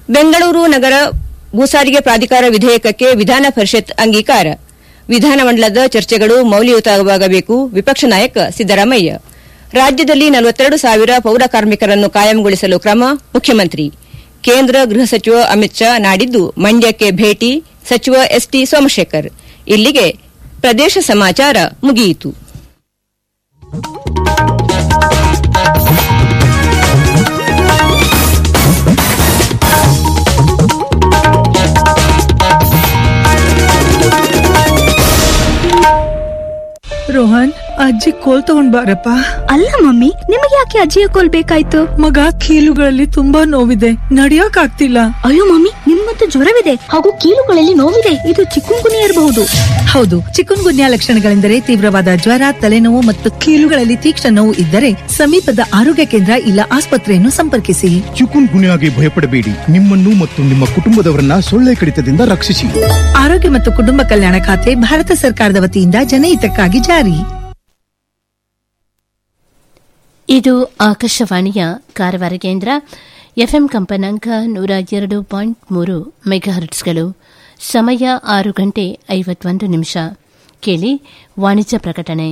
ಬೆಂಗಳೂರು ನಗರ ಭೂಸಾರಿಗೆ ಪ್ರಾಧಿಕಾರ ವಿಧೇಯಕಕ್ಕೆ ವಿಧಾನ ಪರಿಷತ್ ಅಂಗೀಕಾರ ವಿಧಾನಮಂಡಲದ ಚರ್ಚೆಗಳು ಮೌಲ್ಯಯುತವಾಗಬೇಕು ವಿಪಕ್ಷ ನಾಯಕ ಸಿದ್ದರಾಮಯ್ಯ ರಾಜ್ಯದಲ್ಲಿ ನಲವತ್ತೆರಡು ಸಾವಿರ ಪೌರ ಕಾರ್ಮಿಕರನ್ನು ಕಾಯಂಗೊಳಿಸಲು ಕ್ರಮ ಮುಖ್ಯಮಂತ್ರಿ ಕೇಂದ್ರ ಗೃಹ ಸಚಿವ ಅಮಿತ್ ಶಾ ನಾಡಿದ್ದು ಮಂಡ್ಯಕ್ಕೆ ಭೇಟಿ ಸಚಿವ ಎಸ್ಟಿ ಸೋಮಶೇಖರ್ ಇಲ್ಲಿಗೆ ಪ್ರದೇಶ ಸಮಾಚಾರ ಮುಗಿಯಿತು ರೋಹನ್ ಅಜ್ಜಿ ಕೋಲ್ ತಗೊಂಡ್ ಬಾರಪ್ಪ ಅಲ್ಲ ಮಮ್ಮಿ ನಿಮಗೆ ಯಾಕೆ ಅಜ್ಜಿಯ ಕೋಲ್ ಬೇಕಾಯ್ತು ಮಗ ಕೀಲುಗಳಲ್ಲಿ ತುಂಬಾ ನೋವಿದೆ ನಡಿಯಕ್ ಆಗ್ತಿಲ್ಲ ಅಯ್ಯೋ ಮಮ್ಮಿ ನಿಮ್ಮಂತೂ ಜ್ವರವಿದೆ ಹಾಗೂ ಕೀಲುಗಳಲ್ಲಿ ನೋವಿದೆ ಇದು ಚಿಕ್ಕುಂಗುನಿ ಇರಬಹುದು ಹೌದು ಚಿಕನ್ ಗುನ್ಯಾ ಲಕ್ಷಣಗಳೆಂದರೆ ತೀವ್ರವಾದ ಜ್ವರ ತಲೆನೋವು ಮತ್ತು ಕೀಲುಗಳಲ್ಲಿ ತೀಕ್ಷ್ಣ ನೋವು ಇದ್ದರೆ ಸಮೀಪದ ಆರೋಗ್ಯ ಕೇಂದ್ರ ಇಲ್ಲ ಆಸ್ಪತ್ರೆಯನ್ನು ಸಂಪರ್ಕಿಸಿ ಚಿಕುನ್ ಗುನ್ಯಾಗೆ ಭಯಪಡಬೇಡಿ ನಿಮ್ಮನ್ನು ಮತ್ತು ನಿಮ್ಮ ಕುಟುಂಬದವರನ್ನ ಸೊಳ್ಳೆ ಕಡಿತದಿಂದ ರಕ್ಷಿಸಿ ಆರೋಗ್ಯ ಮತ್ತು ಕುಟುಂಬ ಕಲ್ಯಾಣ ಖಾತೆ ಭಾರತ ಸರ್ಕಾರದ ವತಿಯಿಂದ ಜನಹಿತಕ್ಕಾಗಿ ಜಾರಿ ಇದು ಆಕಾಶವಾಣಿಯ ಕಾರವಾರ ಕೇಂದ್ರ ಎಫ್ಎಂ ಕಂಪನಾಂಕ ನೂರ ಎರಡು ಪಾಯಿಂಟ್ ಮೂರು ಮೆಗಾಹರ್ಟ್ಸ್ಗಳು ಸಮಯ ಆರು ಗಂಟೆ ಐವತ್ತೊಂದು ನಿಮಿಷ ಕೇಳಿ ವಾಣಿಜ್ಯ ಪ್ರಕಟಣೆ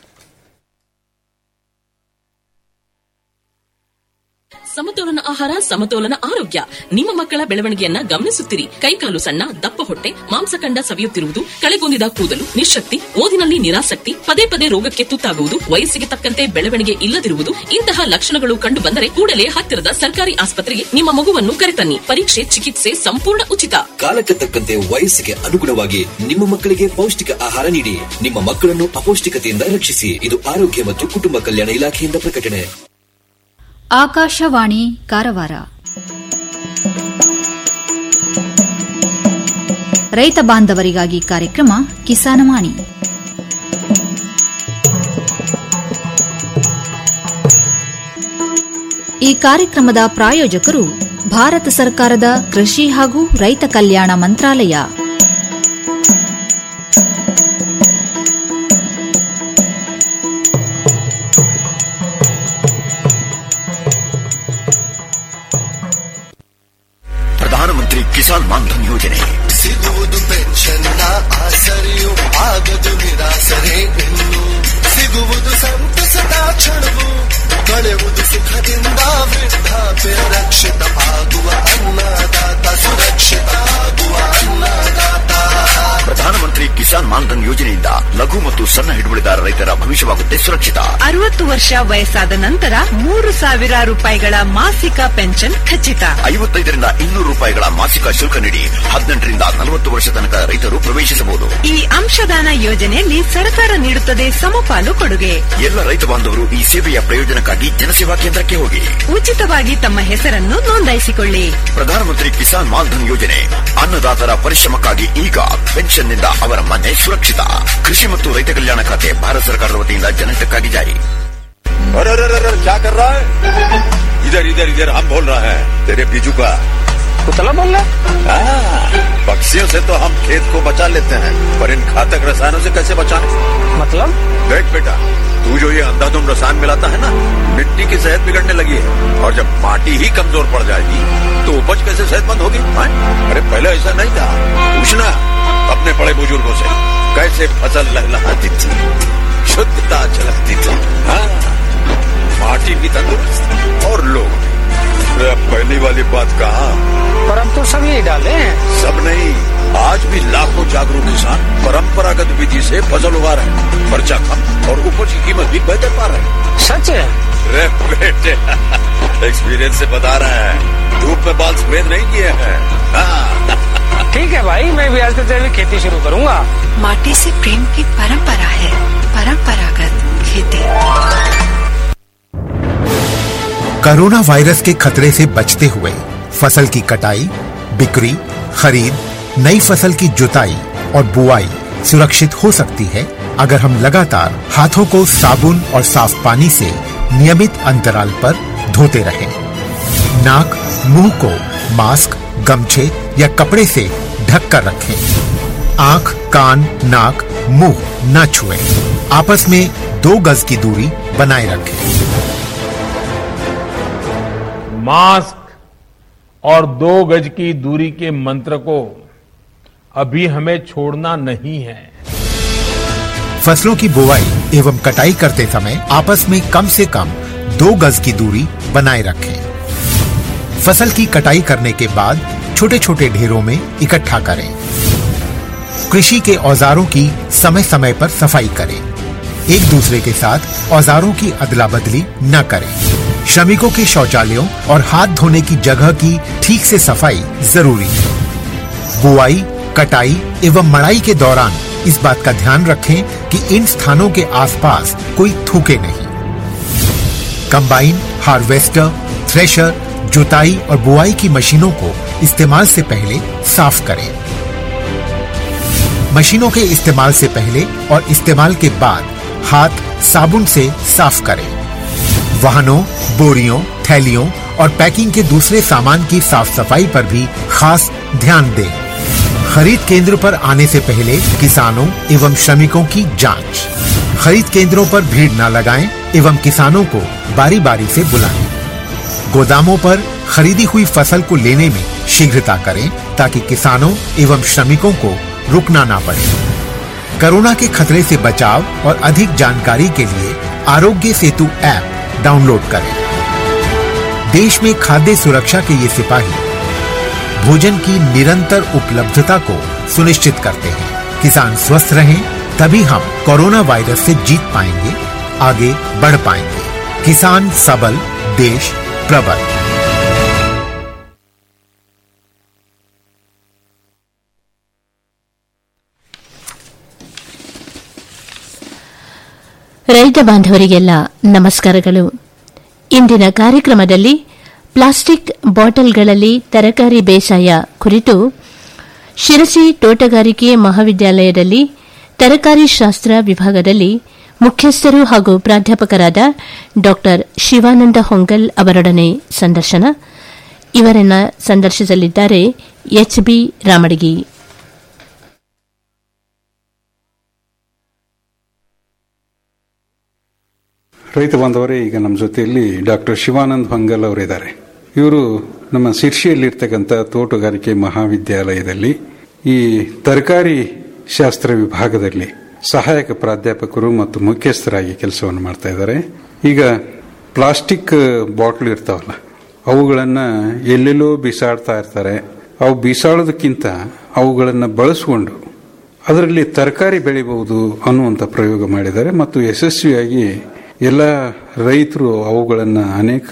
ಸಮತೋಲನ ಆಹಾರ ಸಮತೋಲನ ಆರೋಗ್ಯ ನಿಮ್ಮ ಮಕ್ಕಳ ಬೆಳವಣಿಗೆಯನ್ನ ಗಮನಿಸುತ್ತಿರಿ ಕೈಕಾಲು ಸಣ್ಣ ದಪ್ಪ ಹೊಟ್ಟೆ ಮಾಂಸಖಂಡ ಸವಿಯುತ್ತಿರುವುದು ಕಳೆಗೊಂದಿದ ಕೂದಲು ನಿಶಕ್ತಿ ಓದಿನಲ್ಲಿ ನಿರಾಸಕ್ತಿ ಪದೇ ಪದೇ ರೋಗಕ್ಕೆ ತುತ್ತಾಗುವುದು ವಯಸ್ಸಿಗೆ ತಕ್ಕಂತೆ ಬೆಳವಣಿಗೆ ಇಲ್ಲದಿರುವುದು ಇಂತಹ ಲಕ್ಷಣಗಳು ಕಂಡು ಬಂದರೆ ಕೂಡಲೇ ಹತ್ತಿರದ ಸರ್ಕಾರಿ ಆಸ್ಪತ್ರೆಗೆ ನಿಮ್ಮ ಮಗುವನ್ನು ಕರೆತನ್ನಿ ಪರೀಕ್ಷೆ ಚಿಕಿತ್ಸೆ ಸಂಪೂರ್ಣ ಉಚಿತ ಕಾಲಕ್ಕೆ ತಕ್ಕಂತೆ ವಯಸ್ಸಿಗೆ ಅನುಗುಣವಾಗಿ ನಿಮ್ಮ ಮಕ್ಕಳಿಗೆ ಪೌಷ್ಟಿಕ ಆಹಾರ ನೀಡಿ ನಿಮ್ಮ ಮಕ್ಕಳನ್ನು ಅಪೌಷ್ಟಿಕತೆಯಿಂದ ರಕ್ಷಿಸಿ ಇದು ಆರೋಗ್ಯ ಮತ್ತು ಕುಟುಂಬ ಕಲ್ಯಾಣ ಇಲಾಖೆಯಿಂದ ಪ್ರಕಟಣೆ ಆಕಾಶವಾಣಿ ಕಾರವಾರ ರೈತ ಬಾಂಧವರಿಗಾಗಿ ಕಾರ್ಯಕ್ರಮ ಕಿಸಾನವಾಣಿ ಈ ಕಾರ್ಯಕ್ರಮದ ಪ್ರಾಯೋಜಕರು ಭಾರತ ಸರ್ಕಾರದ ಕೃಷಿ ಹಾಗೂ ರೈತ ಕಲ್ಯಾಣ ಮಂತ್ರಾಲಯ ಪ್ರಧಾನಮಂತ್ರಿ ಕಿಸಾನ್ ಮಾನ್ಧನ್ ಯೋಜನೆ ಸಿಗುವುದು ಪೆನ್ಷನ್ನ ಆಸರೆಯು ಆಗದು ನಿರಾಸರೆ ಇನ್ನು ಸಿಗುವುದು ಸಂತಸದ ಕ್ಷಣವು ಕಳೆಯುವುದು ಸುಖದಿಂದ ವೃದ್ಧಾಪ್ಯ ರಕ್ಷಿತ ಆಗುವ ಅನ್ನದಾತ ಸುರಕ್ಷಿತ ಆಗುವ ಅನ್ನದಾತ ಪ್ರಧಾನಮಂತ್ರಿ ಕಿಸಾನ್ ಮಾನ್ಧನ್ ಯೋಜನೆಯಿಂದ ಲಘು ಮತ್ತು ಸಣ್ಣ ಹಿಡುವಳಿದಾರ ರೈತರ ಭವಿಷ್ಯವಾಗುತ್ತೆ ಸುರಕ್ಷಿತ ಅರವತ್ತು ವರ್ಷ ವಯಸ್ಸಾದ ನಂತರ ಮೂರು ಸಾವಿರ ರೂಪಾಯಿಗಳ ಮಾಸಿಕ ಪೆನ್ಷನ್ ಖಚಿತ ಐವತ್ತೈದರಿಂದ ಇನ್ನೂರು ರೂಪಾಯಿಗಳ ಮಾಸಿಕ ಶುಲ್ಕ ನೀಡಿ ಹದಿನೆಂಟರಿಂದ ನಲವತ್ತು ವರ್ಷ ತನಕ ರೈತರು ಪ್ರವೇಶಿಸಬಹುದು ಈ ಅಂಶದಾನ ಯೋಜನೆಯಲ್ಲಿ ಸರ್ಕಾರ ನೀಡುತ್ತದೆ ಸಮಪಾಲು ಕೊಡುಗೆ ಎಲ್ಲ ರೈತ ಬಾಂಧವರು ಈ ಸೇವೆಯ ಪ್ರಯೋಜನಕ್ಕಾಗಿ ಜನಸೇವಾ ಕೇಂದ್ರಕ್ಕೆ ಹೋಗಿ ಉಚಿತವಾಗಿ ತಮ್ಮ ಹೆಸರನ್ನು ನೋಂದಾಯಿಸಿಕೊಳ್ಳಿ ಪ್ರಧಾನಮಂತ್ರಿ ಕಿಸಾನ್ ಮಾನ್ಧನ್ ಯೋಜನೆ ಅನ್ನದಾತರ ಪರಿಶ್ರಮಕ್ಕಾಗಿ ಈಗ ಪೆನ್ಷನ್ನಿಂದ ಅವರ ಮನೆ ಸುರಕ್ಷಿತ ಕೃಷಿ ಮತ್ತು ರೈತ ಕಲ್ಯಾಣ ಖಾತೆ ಭಾರತ ಸರ್ಕಾರದ ವತಿಯಿಂದ ಜನಹಿತಕ್ಕಾಗಿ ಜಾರಿ अरे अरे अरे क्या कर रहा है इधर इधर इधर हम बोल रहे हैं तेरे बीजू का कुतला बोल रहा पक्षियों से तो हम खेत को बचा लेते हैं पर इन घातक रसायनों से कैसे बचाएं मतलब देख बेटा तू जो ये अंधाधुंध रसायन मिलाता है ना मिट्टी की सेहत बिगड़ने लगी है और जब माटी ही कमजोर पड़ जाएगी तो उपज कैसे सेहतमंद होगी हाँ? अरे पहले ऐसा नहीं था पूछना अपने बड़े बुजुर्गों से कैसे फसल लहलहाती थी शुद्धता झलकती थी हाँ माटी भी तंदुरुस्त और लोग भी। अरे पहली वाली बात कहा पर हम तो सब यही डाले हैं सब नहीं आज भी लाखों जागरूक किसान परंपरागत विधि से फसल उगा रहे हैं खर्चा कम और उपज की कीमत भी बेहतर पा रहे हैं सच है रे बेटे एक्सपीरियंस से बता रहे हैं धूप में बाल सफेद नहीं किए हैं ठीक है भाई मैं भी आज से जैविक खेती शुरू करूंगा माटी से प्रेम की परंपरा है परंपरागत खेती कोरोना वायरस के खतरे से बचते हुए फसल की कटाई बिक्री खरीद नई फसल की जुताई और बुआई सुरक्षित हो सकती है अगर हम लगातार हाथों को साबुन और साफ पानी से नियमित अंतराल पर धोते रहें। नाक मुंह को मास्क गमछे या कपड़े से ढक कर रखें आंख कान नाक मुंह न छुएं। आपस में दो गज की दूरी बनाए रखें मास्क और दो गज की दूरी के मंत्र को अभी हमें छोड़ना नहीं है फसलों की बुवाई एवं कटाई करते समय आपस में कम से कम दो गज की दूरी बनाए रखें फसल की कटाई करने के बाद छोटे छोटे ढेरों में इकट्ठा करें कृषि के औजारों की समय समय पर सफाई करें एक दूसरे के साथ औजारों की अदला बदली न करें श्रमिकों के शौचालयों और हाथ धोने की जगह की ठीक से सफाई जरूरी है बुआई कटाई एवं मड़ाई के दौरान इस बात का ध्यान रखें कि इन स्थानों के आसपास कोई थूके नहीं कंबाइन हार्वेस्टर थ्रेशर जुताई और बुआई की मशीनों को इस्तेमाल से पहले साफ करें मशीनों के इस्तेमाल से पहले और इस्तेमाल के बाद हाथ साबुन से साफ करें वाहनों बोरियों थैलियों और पैकिंग के दूसरे सामान की साफ सफाई पर भी खास ध्यान दें खरीद केंद्र पर आने से पहले किसानों एवं श्रमिकों की जांच खरीद केंद्रों पर भीड़ न लगाएं एवं किसानों को बारी बारी से बुलाएं गोदामों पर खरीदी हुई फसल को लेने में शीघ्रता करें ताकि किसानों एवं श्रमिकों को रुकना ना पड़े कोरोना के खतरे से बचाव और अधिक जानकारी के लिए आरोग्य सेतु ऐप डाउनलोड करें देश में खाद्य सुरक्षा के ये सिपाही भोजन की निरंतर उपलब्धता को सुनिश्चित करते हैं किसान स्वस्थ रहें तभी हम कोरोना वायरस से जीत पाएंगे आगे बढ़ पाएंगे किसान सबल देश प्रबल ರೈತ ಬಾಂಧವರಿಗೆಲ್ಲ ನಮಸ್ಕಾರಗಳು ಇಂದಿನ ಕಾರ್ಯಕ್ರಮದಲ್ಲಿ ಪ್ಲಾಸ್ಟಿಕ್ ಬಾಟಲ್ಗಳಲ್ಲಿ ತರಕಾರಿ ಬೇಸಾಯ ಕುರಿತು ಶಿರಸಿ ತೋಟಗಾರಿಕೆ ಮಹಾವಿದ್ಯಾಲಯದಲ್ಲಿ ತರಕಾರಿ ಶಾಸ್ತ್ರ ವಿಭಾಗದಲ್ಲಿ ಮುಖ್ಯಸ್ಥರು ಹಾಗೂ ಪ್ರಾಧ್ಯಾಪಕರಾದ ಡಾ ಶಿವಾನಂದ ಹೊಂಗಲ್ ಅವರೊಡನೆ ಸಂದರ್ಶನ ಇವರನ್ನ ಸಂದರ್ಶಿಸಲಿದ್ದಾರೆ ಎಚ್ಬಿ ರಾಮಡಗಿ ರೈತ ಬಾಂಧವರೇ ಈಗ ನಮ್ಮ ಜೊತೆಯಲ್ಲಿ ಡಾಕ್ಟರ್ ಶಿವಾನಂದ್ ಹೊಂಗಲ್ ಅವರಿದ್ದಾರೆ ಇವರು ನಮ್ಮ ಶಿರ್ಷಿಯಲ್ಲಿರ್ತಕ್ಕಂಥ ತೋಟಗಾರಿಕೆ ಮಹಾವಿದ್ಯಾಲಯದಲ್ಲಿ ಈ ತರಕಾರಿ ಶಾಸ್ತ್ರ ವಿಭಾಗದಲ್ಲಿ ಸಹಾಯಕ ಪ್ರಾಧ್ಯಾಪಕರು ಮತ್ತು ಮುಖ್ಯಸ್ಥರಾಗಿ ಕೆಲಸವನ್ನು ಮಾಡ್ತಾ ಇದ್ದಾರೆ ಈಗ ಪ್ಲಾಸ್ಟಿಕ್ ಬಾಟ್ಲ್ ಇರ್ತಾವಲ್ಲ ಅವುಗಳನ್ನು ಎಲ್ಲೆಲ್ಲೋ ಬಿಸಾಡ್ತಾ ಇರ್ತಾರೆ ಅವು ಬಿಸಾಡೋದಕ್ಕಿಂತ ಅವುಗಳನ್ನು ಬಳಸಿಕೊಂಡು ಅದರಲ್ಲಿ ತರಕಾರಿ ಬೆಳಿಬಹುದು ಅನ್ನುವಂಥ ಪ್ರಯೋಗ ಮಾಡಿದ್ದಾರೆ ಮತ್ತು ಯಶಸ್ವಿಯಾಗಿ ಎಲ್ಲ ರೈತರು ಅವುಗಳನ್ನು ಅನೇಕ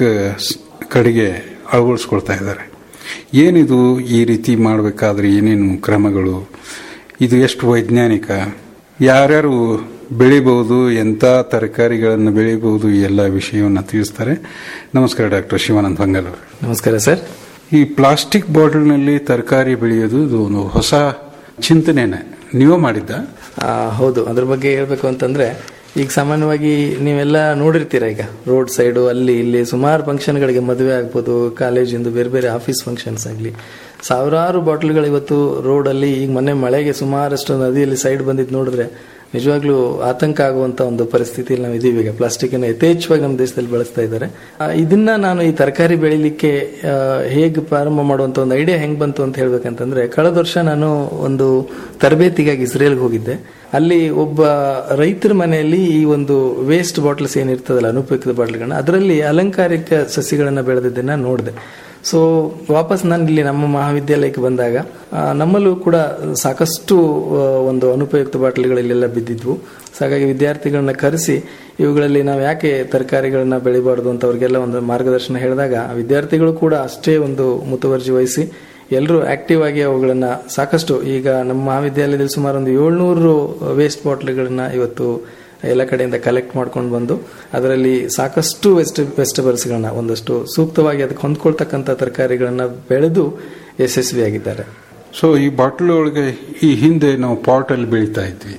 ಕಡೆಗೆ ಅಳವಡಿಸ್ಕೊಳ್ತಾ ಇದ್ದಾರೆ ಏನಿದು ಈ ರೀತಿ ಮಾಡಬೇಕಾದ್ರೆ ಏನೇನು ಕ್ರಮಗಳು ಇದು ಎಷ್ಟು ವೈಜ್ಞಾನಿಕ ಯಾರ್ಯಾರು ಬೆಳಿಬಹುದು ಎಂಥ ತರಕಾರಿಗಳನ್ನು ಬೆಳಿಬಹುದು ಈ ಎಲ್ಲ ವಿಷಯವನ್ನು ತಿಳಿಸ್ತಾರೆ ನಮಸ್ಕಾರ ಡಾಕ್ಟರ್ ಶಿವಾನಂದ್ ಹೊಂಗಲ್ ಅವರು ನಮಸ್ಕಾರ ಸರ್ ಈ ಪ್ಲಾಸ್ಟಿಕ್ ಬಾಟಲ್ನಲ್ಲಿ ತರಕಾರಿ ಬೆಳೆಯೋದು ಇದು ಒಂದು ಹೊಸ ಚಿಂತನೆನೇ ನೀವೇ ಮಾಡಿದ್ದ ಆ, ಹೌದು ಅದ್ರ ಬಗ್ಗೆ ಹೇಳ್ಬೇಕು ಅಂತಂದ್ರೆ ಈಗ ಸಾಮಾನ್ಯವಾಗಿ ನೀವೆಲ್ಲ ನೋಡಿರ್ತೀರ ಈಗ ರೋಡ್ ಸೈಡು ಅಲ್ಲಿ ಇಲ್ಲಿ ಸುಮಾರು ಫಂಕ್ಷನ್ಗಳಿಗೆ ಮದುವೆ ಆಗ್ಬೋದು ಕಾಲೇಜಿಂದು ಬೇರೆ ಬೇರೆ ಆಫೀಸ್ ಫಂಕ್ಷನ್ಸ್ ಆಗಲಿ ಸಾವಿರಾರು ಬಾಟ್ಲ್ಗಳು ಇವತ್ತು ರೋಡಲ್ಲಿ ಈಗ ಮೊನ್ನೆ ಮಳೆಗೆ ಸುಮಾರಷ್ಟು ನದಿಯಲ್ಲಿ ಸೈಡ್ ಬಂದಿದ್ದು ನೋಡಿದ್ರೆ ನಿಜವಾಗ್ಲೂ ಆತಂಕ ಆಗುವಂತ ಒಂದು ಪರಿಸ್ಥಿತಿಯಲ್ಲಿ ನಾವು ಇದೀವಿ ಈಗ ಪ್ಲಾಸ್ಟಿಕ್ ಅನ್ನು ಯಥೇಚ್ಛವಾಗಿ ನಮ್ಮ ದೇಶದಲ್ಲಿ ಬಳಸ್ತಾ ಇದ್ದಾರೆ ಆ, ಇದನ್ನ ನಾನು ಈ ತರಕಾರಿ ಬೆಳಿಲಿಕ್ಕೆ ಆ, ಹೇಗೆ ಪ್ರಾರಂಭ ಮಾಡುವಂತ ಒಂದು ಐಡಿಯಾ ಹೆಂಗ್ ಬಂತು ಅಂತ ಹೇಳ್ಬೇಕಂತಂದ್ರೆ ಕಳೆದ ವರ್ಷ ನಾನು ಒಂದು ತರಬೇತಿಗಾಗಿ ಇಸ್ರೇಲ್ಗೆ ಹೋಗಿದ್ದೆ ಅಲ್ಲಿ ಒಬ್ಬ ರೈತರ ಮನೆಯಲ್ಲಿ ಈ ಒಂದು ವೇಸ್ಟ್ ಬಾಟ್ಲ್ಸ್ ಏನಿರ್ತದಲ್ಲ ಅನುಪಯುಕ್ತ ಬಾಟ್ಲ್ಗಳನ್ನ ಅದರಲ್ಲಿ ಅಲಂಕಾರಿಕ ಸಸಿಗಳನ್ನ ಬೆಳೆದಿದ್ದನ್ನ ನೋಡಿದೆ ಸೊ ವಾಪಸ್ ನಾನು ಇಲ್ಲಿ ನಮ್ಮ ಮಹಾವಿದ್ಯಾಲಯಕ್ಕೆ ಬಂದಾಗ ಆ, ನಮ್ಮಲ್ಲೂ ಕೂಡ ಸಾಕಷ್ಟು ಆ, ಒಂದು ಅನುಪಯುಕ್ತ ಬಾಟಲಿಗಳೆಲ್ಲ ಬಿದ್ದಿದ್ವು ಸೊ ಹಾಗಾಗಿ ವಿದ್ಯಾರ್ಥಿಗಳನ್ನ ಕರೆಸಿ ಇವುಗಳಲ್ಲಿ ನಾವು ಯಾಕೆ ತರಕಾರಿಗಳನ್ನ ಬೆಳಿಬಾರ್ದು ಅಂತ ಅವ್ರಿಗೆಲ್ಲ ಒಂದು ಮಾರ್ಗದರ್ಶನ ಹೇಳಿದಾಗ ಆ ವಿದ್ಯಾರ್ಥಿಗಳು ಕೂಡ ಅಷ್ಟೇ ಒಂದು ಮುತುವರ್ಜಿ ವಹಿಸಿ ಎಲ್ಲರೂ ಆಕ್ಟಿವ್ ಆಗಿ ಅವುಗಳನ್ನ ಸಾಕಷ್ಟು ಈಗ ನಮ್ಮ ಮಹಾವಿದ್ಯಾಲಯದಲ್ಲಿ ಸುಮಾರು ಒಂದು ಏಳ್ನೂರು ವೇಸ್ಟ್ ಬಾಟ್ಲಿಗಳನ್ನ ಇವತ್ತು ಎಲ್ಲ ಕಡೆಯಿಂದ ಕಲೆಕ್ಟ್ ಮಾಡ್ಕೊಂಡು ಬಂದು ಅದರಲ್ಲಿ ಸಾಕಷ್ಟು ವೆಸ್ಟ್ ವೆಜಿಟಬಲ್ಸ್ಗಳನ್ನ ಒಂದಷ್ಟು ಸೂಕ್ತವಾಗಿ ಅದಕ್ಕೆ ಹೊಂದ್ಕೊಳ್ತಕ್ಕಂಥ ತರಕಾರಿಗಳನ್ನ ಬೆಳೆದು ಯಶಸ್ವಿಯಾಗಿದ್ದಾರೆ ಸೊ ಈ ಬಾಟಲ್ ಒಳಗೆ ಈ ಹಿಂದೆ ನಾವು ಪಾಟ್ ಅಲ್ಲಿ ಬೆಳೀತಾ ಇದ್ವಿ